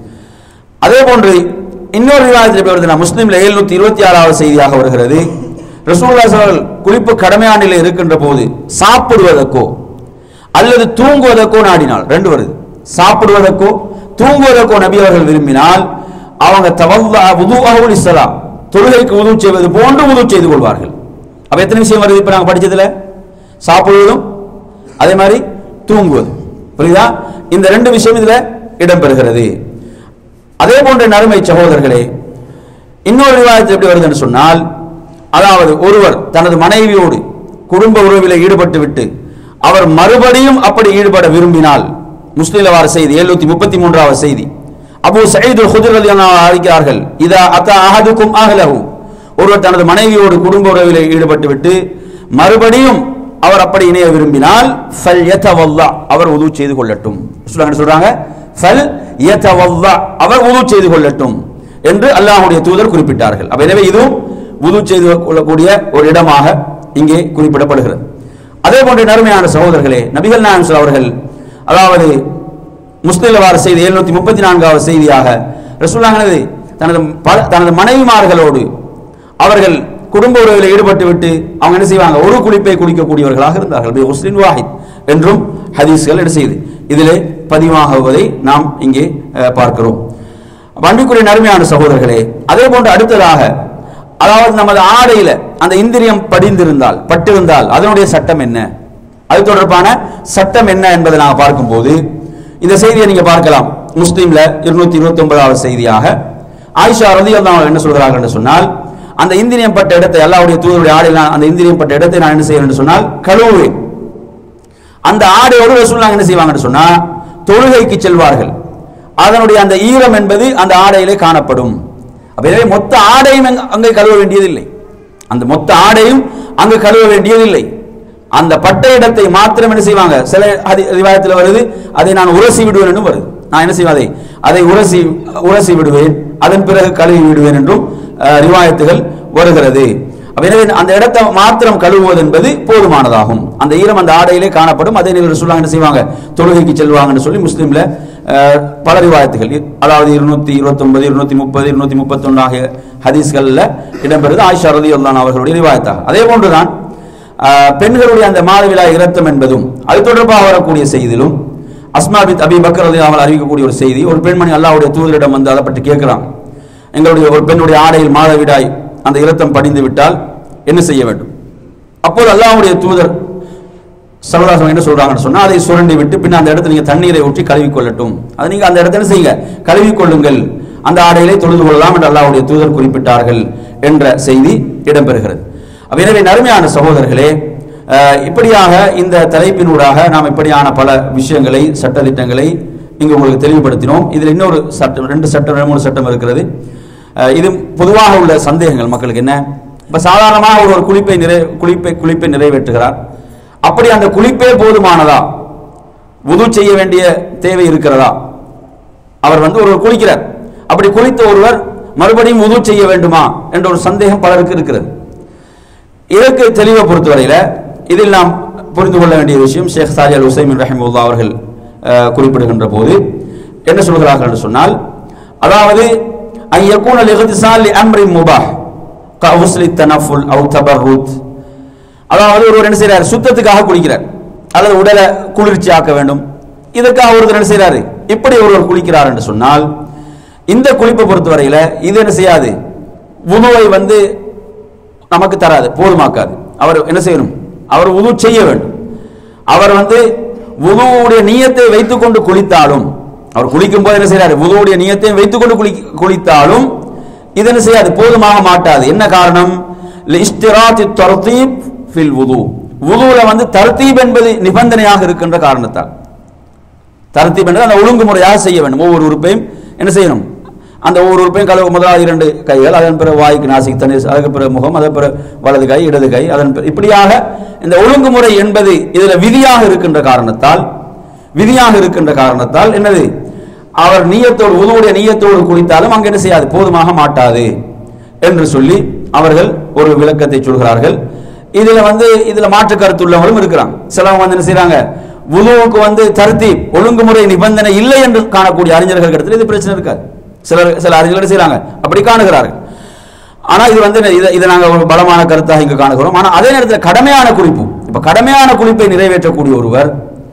அதே போன்று இன்னொரு ரிவாயத்தில் எப்படி வருதுன்னா முஸ்லீம்ல எழுநூத்தி இருபத்தி ஆறாவது செய்தியாக வருகிறது ரசூலுல்லாஹி ஸல்லல்லாஹு அலைஹி வஸல்லம் குளிப்பு கடமையான நிலையில் இருக்கின்ற போது சாப்பிடுவதற்கோ அல்லது தூங்குவதற்கோ நாடினால் ரெண்டு வருது சாப்பிடுவதற்கோ தூங்குவதற்கோ நபி அவர்கள் விரும்பினால் அவங்க தவல்லா வுதுஅஹு லிஸ்ஸலா தொழுகைக்கு உது செய்வது போன்று உது செய்து கொள்வார்கள் அப்ப எத்தனை விஷயம் வருது இப்ப நாங்க படிச்சதுல சாப்பிடுவதும் அதே மாதிரி தூங்குவது புரியுதா இந்த ரெண்டு விஷயம் இதுல இடம்பெறுகிறது அதே போன்ற நறுமை சகோதரர்களே இன்னொரு விவாதத்தில் எப்படி வருதுன்னு சொன்னால் அதாவது ஒருவர் தனது மனைவியோடு குடும்ப உறவில் ஈடுபட்டு விட்டு அவர் மறுபடியும் அப்படி ஈடுபட விரும்பினால் முஸ்லிம் வார செய்தி எழுநூத்தி முப்பத்தி மூன்றாவது செய்தி அபு சயீது ஹுதுர் அலி அழைக்கிறார்கள் இதா அத்தா அஹதுக்கும் அஹ்லஹு ஒருவர் தனது மனைவியோடு குடும்ப உறவில் ஈடுபட்டு விட்டு மறுபடியும் அவர் அப்படி இணைய விரும்பினால் ஃபல் யதவல்லா அவர் உது செய்து கொள்ளட்டும் சொல்றாங்க சொல்றாங்க ஃபல் யதவல்லா அவர் உது செய்து கொள்ளட்டும் என்று அல்லாஹ்வுடைய தூதர் குறிப்பிட்டார்கள் அப்ப எனவே இதுவும் உது செய்து கொள்ளக்கூடிய ஒரு இடமாக இங்கே குறிப்பிடப்படுகிறது அதே போன்ற நறுமையான சகோதரர்களே நபிகள் நாயம் ஸல்லல்லாஹு அவர்கள் அதாவது முஸ்லிம் வார செய்தி எழுநூத்தி முப்பத்தி நான்காவது செய்தியாக ரசூல்லாங்கனது தனது பல- தனது மனைவிமார்களோடு அவர்கள் குடும்ப உறவில் ஈடுபட்டு விட்டு அவங்க என்ன செய்வாங்க ஒரு குளிப்பை குடிக்கக்கூடியவர்களாக இருந்தார்கள் பி முஸ்லிம் வாஹித் என்றும் ஹதீஸ்கள் என்ன செய்யுது இதிலே பதிவாகுவதை நாம் இங்கே அஹ், பார்க்கிறோம் அப்ப அன்புக்குரிய நறுமையான சகோதரர்களே அதே போன்று அடுத்ததாக அதாவது நமது ஆடையில அந்த இந்திரியம் படிந்திருந்தால் பட்டிருந்தால் அதனுடைய சட்டம் என்ன அது தொடர்பான சட்டம் என்ன என்பதை நாங்கள் பார்க்கும்போது இந்த செய்தியை நீங்க பார்க்கலாம் முஸ்லீம்ல இருநூத்தி இருபத்தி ஒன்பதாவது செய்தியாக ஆயிஷா ரலியல்லாஹு அன்ஹா என்ன சொல்கிறார்கள் என்று சொன்னால் அந்த இந்திரியம் பட்ட இடத்தை அல்லாஹ்வுடைய தூதருடைய ஆடையில் நான் அந்த இந்திரியம் பட்ட இடத்தை நான் என்ன செய்வேன் என்று சொன்னால் கழுவுவேன் அந்த ஆடையோடு ரசூலுல்லாஹ் என்ன செய்வாங்கன்னு சொன்னா தொழுகைக்கு செல்வார்கள் அதனுடைய அந்த ஈரம் என்பது அந்த ஆடையிலே காணப்படும் அப்ப எனவே மொத்த ஆடையும் அங்க- அங்கே கழுவ வேண்டியதில்லை அந்த மொத்த ஆடையும் அங்கு கழுவ வேண்டியதில்லை அந்த பட்ட இடத்தை மாத்திரம் என்ன செய்வாங்க சில ரிவாயத்தில் வருது அதை நான் உரசி விடுவேன் என்றும் வருது நான் என்ன செய்வேன் அதை அதை உரசி உரசி விடுவேன் அதன் பிறகு கழுவி விடுவேன் என்றும் அஹ், ரிவாயத்துகள் வருகிறது அப்ப எனவே அந்த இடத்தை மாத்திரம் கழுவுவது என்பது போதுமானதாகும் அந்த ஈரம் அந்த ஆடையிலே காணப்படும் அதே நிலையில் சொல்லுவாங்க என்ன செய்வாங்க தொழுகைக்கு செல்வாங்கன்னு சொல்லி முஸ்லீம்ல அஹ், பல ரிவாயத்துகள் இ- அதாவது இருநூத்தி இருபத்தொன்பது இருநூத்தி முப்பது இருநூத்தி முப்பத்தொன்னு ஆகிய ஹதீஸ்கள்ல இடம்பெறுது ஆயிஷா ரதி அவர்களுடைய ரிவாயத்தாக அதே போன்றுதான் அஹ், பெண்களுடைய அந்த மாதவிழா இரத்தம் என்பதும் அது தொடர்பாக வரக்கூடிய செய்தியிலும் அஸ்மா பித் அபி பக்கர் ரலி அவர்கள் அறிவிக்கக்கூடிய ஒரு செய்தி ஒரு பெண்மணி அல்லாஹ்வுடைய தூதரிடம் வந்து அதை பற்றி கேட்கிறான் எங்களுடைய ஒரு பெண்ணுடைய ஆடையில் மாதவிடாய் அந்த இரத்தம் படிந்து விட்டால் என்ன செய்ய வேண்டும் அப்போது அல்லாஹ்வுடைய தூதர் சரதாசம் என்ன சொல்றாங்கன்னு சொன்னா அதை சுரண்டி விட்டு பின்ன அந்த இடத்துல நீங்க தண்ணீரை ஊற்றி கழுவி கொள்ளட்டும் அதை நீங்க அந்த இடத்துல என்ன செய்யுங்க கழுவி கொள்ளுங்கள் அந்த ஆடையிலே தொழுது கொள்ளலாம் என்று அல்லாஹ்வுடைய தூதர் குறிப்பிட்டார்கள் என்ற செய்தி இடம்பெறுகிறது அப்ப எனவே நறுமையான சகோதரர்களே அஹ், இப்படியாக இந்த தலைப்பினூடாக நாம் இப்படியான பல விஷயங்களை சட்டதிட்டங்களை இங்கு உங்களுக்கு தெளிவுபடுத்தினோம் இதில் இன்னொரு சட்டம் ரெண்டு சட்டம் ரெண்டு மூணு சட்டம் இருக்கிறது அஹ், இது பொதுவாக உள்ள சந்தேகங்கள் மக்களுக்கு என்ன இப்ப சாதாரணமாக ஒரு ஒரு குளிப்பை நிறை குளிப்பை குளிப்பை நிறைவேற்றுகிறார் அப்படி அந்த குளிப்பே போதுமானதா வுது செய்ய வேண்டிய தேவை இருக்கிறதா அவர் வந்து ஒருவர் குளிக்கிறார் அப்படி குளித்த ஒருவர் மறுபடியும் வுது செய்ய வேண்டுமா என்ற ஒரு சந்தேகம் பலருக்கு இருக்கிறது இதற்கு தெளிவை பொறுத்தவரையில இதில் நாம் புரிந்து கொள்ள வேண்டிய விஷயம் ஷேக் சாஜி அல் உசைமின் ரஹிமுல்லா அவர்கள் அஹ், குறிப்பிடுகின்ற போது என்ன சொல்கிறார்கள் என்று சொன்னால் அதாவது ஐ யகூன லிஹ்திசால் லி அம்ரி முபாஹ் கவுஸ்லி தனஃபுல் அவு தபர்ருத் அதாவது ஒருவர் என்ன செய்றார் சுத்தத்துக்காக குளிக்கிறார் அல்லது உடலை குளிர்ச்சி ஆக்க வேண்டும் இதற்காக ஒருத்தர் என்ன செய்றாரு இப்படி ஒருவர் குளிக்கிறார் என்று சொன்னால் இந்த குளிப்பை பொறுத்தவரையில இது என்ன செய்யாது உணவை வந்து நமக்கு தராது போதுமாக்காது அவர் என்ன செய்யணும் அவர் உது செய்ய வேண்டும் அவர் வந்து உதுவுடைய நியத்தை வைத்துக்கொண்டு குளித்தாலும் அவர் குளிக்கும் போது என்ன செய்யறாரு உதுவுடைய நியத்தை வைத்துக்கொண்டு குளி குளித்தாலும் இது என்ன செய்யாது போதுமாக மாட்டாது என்ன காரணம் இஸ்திராத்தி தர்தீப் ஃபில் உது உதுவுல வந்து தர்தீப் என்பது நிபந்தனையாக இருக்கின்ற காரணத்தால் தரத்தீப் என்பது அந்த ஒழுங்குமுறையாக செய்ய வேண்டும் ஒவ்வொரு உறுப்பையும் என்ன செய்யணும் அந்த ஒவ்வொரு உறுப்பையும் கழுவு முதலாவது இரண்டு கைகள் அதன் பிறகு வாய்க்கு நாசிக்கு தண்ணீர் அதுக்கு பிறகு முகம் அதன் பிறகு வலது கை இடது கை அதன் பிறகு இப்படியாக இந்த ஒழுங்குமுறை என்பது இதுல விதியாக இருக்கின்ற காரணத்தால் விதியாக இருக்கின்ற காரணத்தால் என்னது அவர் நீயத்தோடு உதவுடைய நீயத்தோடு குளித்தாலும் அங்கு என்ன செய்யாது போதுமாக மாட்டாது என்று சொல்லி அவர்கள் ஒரு விளக்கத்தை சொல்கிறார்கள் இதுல வந்து இதுல மாற்று கருத்துள்ளவங்களும் இருக்கிறாங்க சிலவங்க வந்து என்ன செய்றாங்க உதுவுக்கு வந்து தருத்தி ஒழுங்குமுறை நிபந்தனை இல்லை என்று காணக்கூடிய அறிஞர்கள் இடத்துல இது பிரச்சனை இருக்காது சிலர் சில அறிஞர்கள் என்ன செய்றாங்க அப்படி காணுகிறார்கள் ஆனா இது வந்து இதை இதை நாங்க ஒரு பலமான கருத்தாக இங்கு காணுகிறோம் ஆனா அதே நேரத்தில் கடமையான குளிப்பு இப்ப கடமையான குளிப்பை நிறைவேற்றக்கூடிய ஒருவர்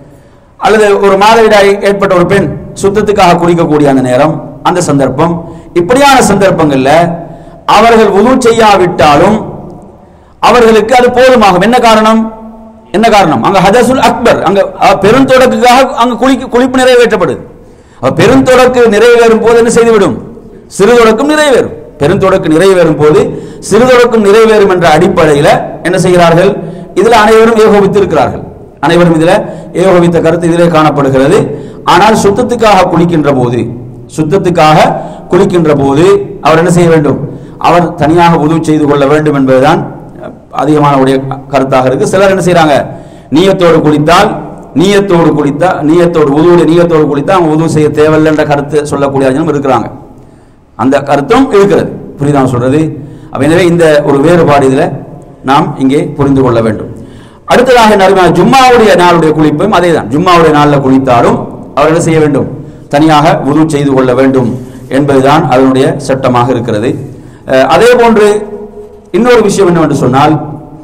அல்லது ஒரு மாதவிடாய் ஏற்பட்ட ஒரு பெண் சுத்தத்துக்காக குளிக்கக்கூடிய அந்த நேரம் அந்த சந்தர்ப்பம் இப்படியான சந்தர்ப்பங்கள்ல அவர்கள் உது செய்யாவிட்டாலும் அவர்களுக்கு அது போதுமாகும் என்ன காரணம் என்ன காரணம் அங்க ஹதசுல் அக்பர் அங்க அஹ், பெருந்தொடக்குக்காக அங்க குளிக்க குளிப்பு நிறைவேற்றப்படுது அப்ப பெருந்தொடக்கு நிறைவேறும் போது என்ன செய்துவிடும் சிறுதொடக்கும் நிறைவேறும் பெருந்தொடக்கு நிறைவேறும் போது சிறுதொடக்கும் நிறைவேறும் என்ற அடிப்படையில என்ன செய்கிறார்கள் இதுல அனைவரும் ஏகோபித்து இருக்கிறார்கள் அனைவரும் இதுல ஏகோபித்த கருத்து இதிலே காணப்படுகிறது ஆனால் சுத்தத்துக்காக குளிக்கின்ற போது சுத்தத்துக்காக குளிக்கின்ற போது அவர் என்ன செய்ய வேண்டும் அவர் தனியாக உதவி செய்து கொள்ள வேண்டும் என்பதுதான் அதிகமான உடைய கருத்தாக இருக்கு சிலர் என்ன செய்றாங்க நீயத்தோடு குளித்தால் நீயத்தோடு குளித்தா நீயத்தோடு உதவுடைய நீயத்தோடு குளித்தா அவங்க உதவு செய்ய தேவையில்லை என்ற கருத்து சொல்லக்கூடிய அறிஞரும் இருக்கிறாங்க அந்த கருத்தும் இருக்கிறது புரியுதா நான் சொல்றது அப்ப எனவே இந்த ஒரு வேறுபாடு இதுல நாம் இங்கே புரிந்து கொள்ள வேண்டும் அடுத்ததாக நறுமையான ஜும்மாவுடைய நாளுடைய குளிப்பும் அதே தான் ஜும்மாவுடைய நாளில் குளித்தாலும் அவர் என்ன செய்ய வேண்டும் தனியாக உது செய்து கொள்ள வேண்டும் என்பதுதான் அதனுடைய சட்டமாக இருக்கிறது அஹ், அதே போன்று இன்னொரு விஷயம் என்னவென்று சொன்னால்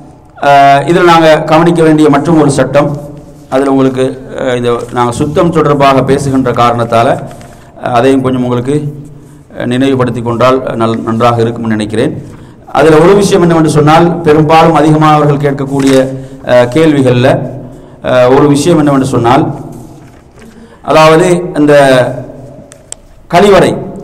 அஹ், இதில் நாங்கள் கவனிக்க வேண்டிய மற்றும் ஒரு சட்டம் அதில் உங்களுக்கு அஹ், இது நாங்கள் சுத்தம் தொடர்பாக பேசுகின்ற காரணத்தால் அஹ், அதையும் கொஞ்சம் உங்களுக்கு அஹ், நினைவுபடுத்தி கொண்டால் நல் நன்றாக இருக்கும்னு நினைக்கிறேன் அதில் ஒரு விஷயம் என்னவென்று சொன்னால் பெரும்பாலும் அதிகமாக அவர்கள் கேட்கக்கூடிய அஹ், கேள்விகளில் அஹ், ஒரு விஷயம் என்னவென்று சொன்னால் அதாவது இந்த கழிவறை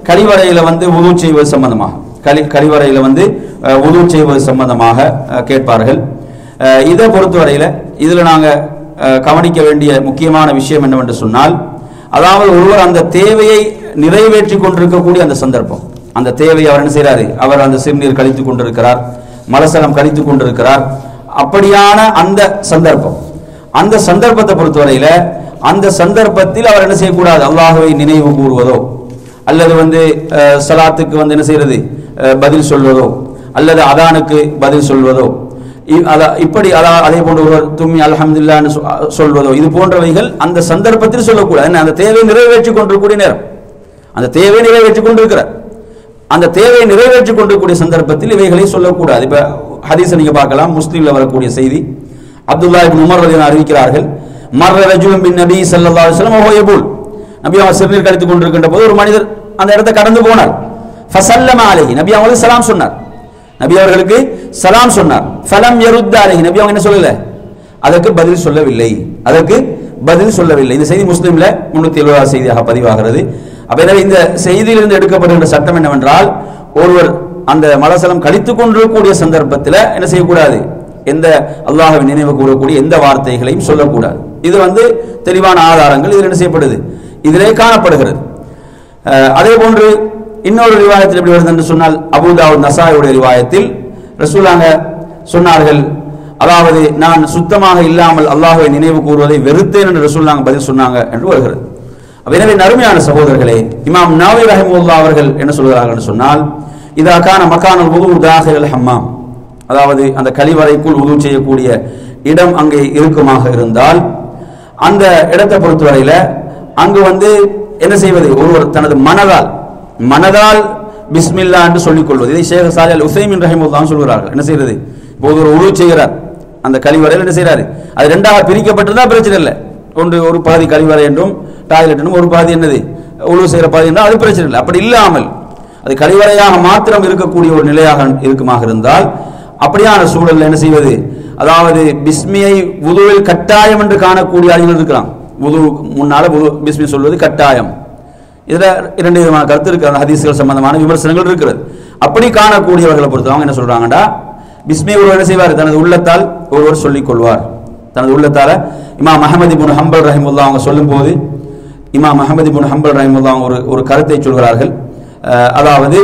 கழிவறையில வந்து உது செய்வது சம்பந்தமாக கழி கழிவறையில வந்து அஹ், உது செய்வது சம்பந்தமாக அஹ், கேட்பார்கள் அஹ், இதை பொறுத்தவரையில இதுல நாங்க அஹ், கவனிக்க வேண்டிய முக்கியமான விஷயம் என்னவென்று சொன்னால் அதாவது ஒருவர் அந்த தேவையை நிறைவேற்றி கொண்டிருக்கக்கூடிய அந்த சந்தர்ப்பம் அந்த தேவையை அவர் என்ன செய்றாரு அவர் அந்த சிறுநீர் கழித்துக் கொண்டிருக்கிறார் மலசலம் கழித்துக் கொண்டிருக்கிறார் அப்படியான அந்த சந்தர்ப்பம் அந்த சந்தர்ப்பத்தை பொறுத்தவரையில அந்த சந்தர்ப்பத்தில் அவர் என்ன செய்யக்கூடாது அல்லாஹுவை நினைவு கூறுவதோ அல்லது வந்து அஹ், சலாத்துக்கு வந்து என்ன செய்யறது அஹ், பதில் சொல்வதோ அல்லது அதானுக்கு பதில் சொல்வதோ இ- அத- இப்படி அதா அதே போன்று ஒருவர் தும்மி அல்ஹம்துலில்லாஹ்னு சொ- சொல்வதோ இது போன்றவைகள் அந்த சந்தர்ப்பத்தில் சொல்லக்கூடாது என்ன, அந்த தேவையை நிறைவேற்றி கொண்டிருக்கக்கூடிய நேரம் அந்த தேவையை நிறைவேற்றி கொண்டிருக்கிறார் அந்த தேவையை நிறைவேற்றி கொண்டிருக்கக்கூடிய சந்தர்ப்பத்தில் இவைகளை சொல்லக்கூடாது இப்ப ஹதீஸை நீங்க பார்க்கலாம் முஸ்லீம்ல வரக்கூடிய செய்தி அப்துல்லா இப்னு உமர் ரலியல்லாஹு அறிவிக்கிறார்கள் மர்ர ரஜுலும் பின் நபி ஸல்லல்லாஹு அலைஹி வஸல்லம் வஹுவ யபூல் நபி அவர் சிறுநீர் கழித்துக் கொண்டிருக்கின்ற போது ஒரு மனிதர் அந்த இடத்தை கடந்து போனார் ஃபசல்லம அலைஹி நபி அவங்களுக்கு சலாம் சொன்னார் நபி அவர்களுக்கு சலாம் சொன்னார் ஃபலம் யருத்த அலைஹி நபி அவங்க என்ன சொல்லல அதற்கு பதில் சொல்லவில்லை அதற்கு பதில் சொல்லவில்லை இந்த செய்தி முஸ்லிம்ல முன்னூத்தி எழுபதாவது செய்தியாக பதிவாகிறது அப்ப எனவே இந்த செய்தியிலிருந்து எடுக்கப்படுகின்ற சட்டம் என்னவென்றால் ஒருவர் அந்த மலசலம் கழித்துக் கொண்டிருக்கக்கூடிய சந்தர்ப்பத்தில் என்ன செய்யக்கூடாது எந்த அல்லாஹ்வை நினைவு கூறக்கூடிய எந்த வார்த்தைகளையும் சொல்லக்கூடாது இது வந்து தெளிவான ஆதாரங்கள் இதில் என்ன செய்யப்படுது இதிலே காணப்படுகிறது அஹ், அதே போன்று இன்னொரு ரிவாயத்தில் எப்படி வருது என்று சொன்னால் அபுதாவுத் நசாயுடைய ரிவாயத்தில் ரசூலாங்க சொன்னார்கள் அதாவது நான் சுத்தமாக இல்லாமல் அல்லாஹ்வை நினைவு கூறுவதை வெறுத்தேன் என்று ரசூலாங்க பதில் சொன்னாங்க என்று வருகிறது அப்ப எனவே நறுமையான சகோதரர்களே இமாம் நாவி ரஹிமுல்லா அவர்கள் என்ன சொல்கிறார்கள் என்று சொன்னால் இதா கான மக்கானல் உது தாஹில் ஹம்மாம் அதாவது அந்த கழிவறைக்குள் உது செய்யக்கூடிய இடம் அங்கே இருக்குமாக இருந்தால் அந்த இடத்தை பொறுத்தவரையில அங்கு வந்து என்ன செய்வது ஒருவர் தனது மனதால் மனதால் பிஸ்மில்லா என்று சொல்லிக் கொள்வது இதை ஷேக் சாலி அல் உசைமின் ரஹிமுல்லான்னு சொல்கிறார்கள் என்ன செய்யறது இப்போது ஒரு உழு செய்கிறார் அந்த கழிவறையில் என்ன செய்கிறாரு அது ரெண்டாக பிரிக்கப்பட்டிருந்தா பிரச்சனை இல்லை ஒன்று ஒரு பாதி கழிவறை என்றும் டாய்லெட் என்றும் ஒரு பாதி என்னது உழவு செய்கிற பாதி என்றால் அது பிரச்சனை இல்லை அப்படி இல்லாமல் அது கழிவறையாக மாத்திரம் இருக்கக்கூடிய ஒரு நிலையாக இருக்குமாக இருந்தால் அப்படியான சூழல்ல என்ன செய்வது அதாவது பிஸ்மியை உதுவில் கட்டாயம் என்று காணக்கூடிய அறிஞர்கள் இருக்கிறான் உது முன்னால உது பிஸ்மி சொல்வது கட்டாயம் இதுல இரண்டு விதமான கருத்து இருக்கு அந்த ஹதீஸ்கள் சம்பந்தமான விமர்சனங்கள் இருக்கிறது அப்படி காணக்கூடியவர்களை பொறுத்தவங்க என்ன சொல்றாங்கடா பிஸ்மி ஒருவர் என்ன செய்வார் தனது உள்ளத்தால் ஒருவர் சொல்லிக் கொள்வார் தனது உள்ளத்தால இமாம் அஹமது இப்னு ஹம்பல் ரஹிமுல்லா அவங்க சொல்லும்போது இமாம் அஹமது இப்னு ஹம்பல் ரஹிமுல்லா அவங்க ஒரு ஒரு கருத்தை சொல்கிறார்கள் அஹ், அதாவது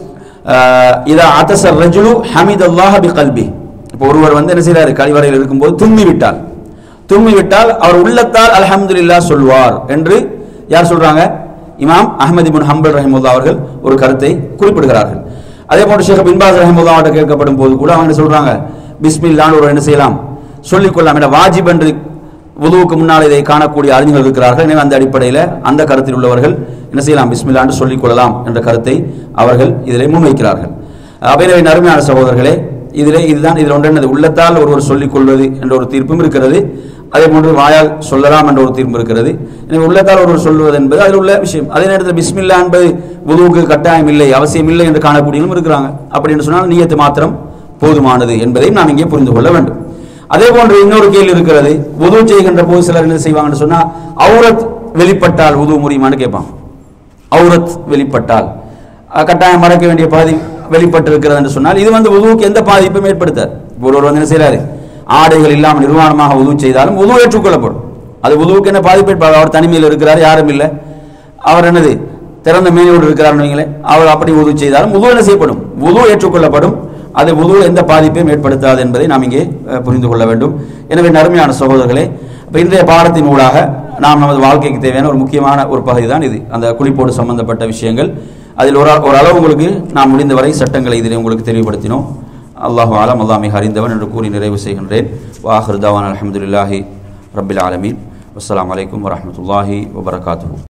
அஹ், இதா அத்தசர் ரஜுலு ஹமித் அல்லாஹ் பி கல்பி இப்போ ஒருவர் வந்து என்ன செய்றாரு கழிவறையில் இருக்கும்போது தும்மி விட்டால் தும்மி விட்டால் அவர் உள்ளத்தால் அல்ஹம்துலில்லாஹ் சொல்வார் என்று யார் சொல்றாங்க இமாம் அஹமது இப்னு ஹம்பல் ரஹிமுல்லா அவர்கள் ஒரு கருத்தை குறிப்பிடுகிறார்கள் அதே போன்று ஷேக் பின்பாஸ் ரஹிமுல்லா அவர்கிட்ட கேட்கப்படும் போது கூட அவங்க என்ன சொல்றாங்க பிஸ்மில்லான்னு ஒரு என்ன செய்யலாம் சொல்லிக் கொள்ளலாம் என வாஜிப் என்று உதுவுக்கு முன்னால் இதை காணக்கூடிய அறிஞர்கள் இருக்கிறார்கள் எனவே அந்த அடிப்படையில் அந்த கருத்தில் உள்ளவர்கள் என்ன செய்யலாம் பிஸ்மில்லான்னு சொல்லிக் கொள்ளலாம் என்ற கருத்தை அவர்கள் இதிலே முன்வைக்கிறார்கள் அவையவை நறுமையான சகோதரர்களே இதிலே இதுதான் இதில் ஒன்று என்னது உள்ளத்தால் ஒருவர் சொல்லிக் கொள்வது என்ற ஒரு தீர்ப்பும் இருக்கிறது அதே போன்று வாயால் சொல்லலாம் என்ற ஒரு தீர்ப்பு இருக்கிறது எனவே உள்ளத்தால் ஒருவர் சொல்வது என்பது அதில் உள்ள விஷயம் அதே நேரத்தில் பிஸ்மில்லா என்பது உதுவுக்கு கட்டாயம் இல்லை அவசியம் இல்லை என்று காணக்கூடியவங்களும் இருக்கிறாங்க அப்படி என்று சொன்னால் நியத்து மாத்திரம் போதுமானது என்பதையும் நாம் இங்கே புரிந்து கொள்ள வேண்டும் அதே போன்று இன்னொரு கேள்வி இருக்கிறது உது செய்கின்ற போது சிலர் என்ன செய்வாங்கன்னு சொன்னா அவுரத் வெளிப்பட்டால் உது முடியுமான்னு கேட்பாங்க அவுரத் வெளிப்பட்டால் அஹ், கட்டாயம் மறைக்க வேண்டிய பாதி வெளிப்பட்டு இருக்கிறது என்று சொன்னால் இது வந்து உதுவுக்கு எந்த பாதிப்பும் ஏற்படுத்தாது இப்போ ஒருவர் வந்து என்ன செய்யறாரு ஆடைகள் இல்லாமல் நிர்வாணமாக உது செய்தாலும் உது ஏற்றுக்கொள்ளப்படும் அது உதுவுக்கு என்ன பாதிப்பு ஏற்படாது அவர் தனிமையில் இருக்கிறார் யாரும் இல்லை அவர் என்னது திறந்த மேனியோடு இருக்கிறார் வைங்களேன் அவர் அப்படி உது செய்தாலும் உது என்ன செய்யப்படும் உது ஏற்றுக்கொள்ளப்படும் அது உது எந்த பாதிப்பையும் ஏற்படுத்தாது என்பதை நாம் இங்கே அஹ், புரிந்து கொள்ள வேண்டும் எனவே நறுமையான சகோதரர்களே இப்போ இன்றைய பாடத்தின் ஊடாக நாம் நமது வாழ்க்கைக்கு தேவையான ஒரு முக்கியமான ஒரு பகுதி தான் இது அந்த குளிப்போடு சம்பந்தப்பட்ட விஷயங்கள் அதில் ஒரு ஒரு அளவு உங்களுக்கு நாம் முடிந்தவரை சட்டங்களை இதில் உங்களுக்கு தெளிவுபடுத்தினோம் அல்லாஹு ஆலம் அல்லாஹ் மிக அறிந்தவன் என்று கூறி நிறைவு செய்கின்றேன் வாஹிர் தவான் அலமதுல்லாஹி ரபில் ஆலமீன் அஸ்ஸலாமு அலைக்கும் வரஹ்மத்துல்லாஹி வபரகாத்துஹு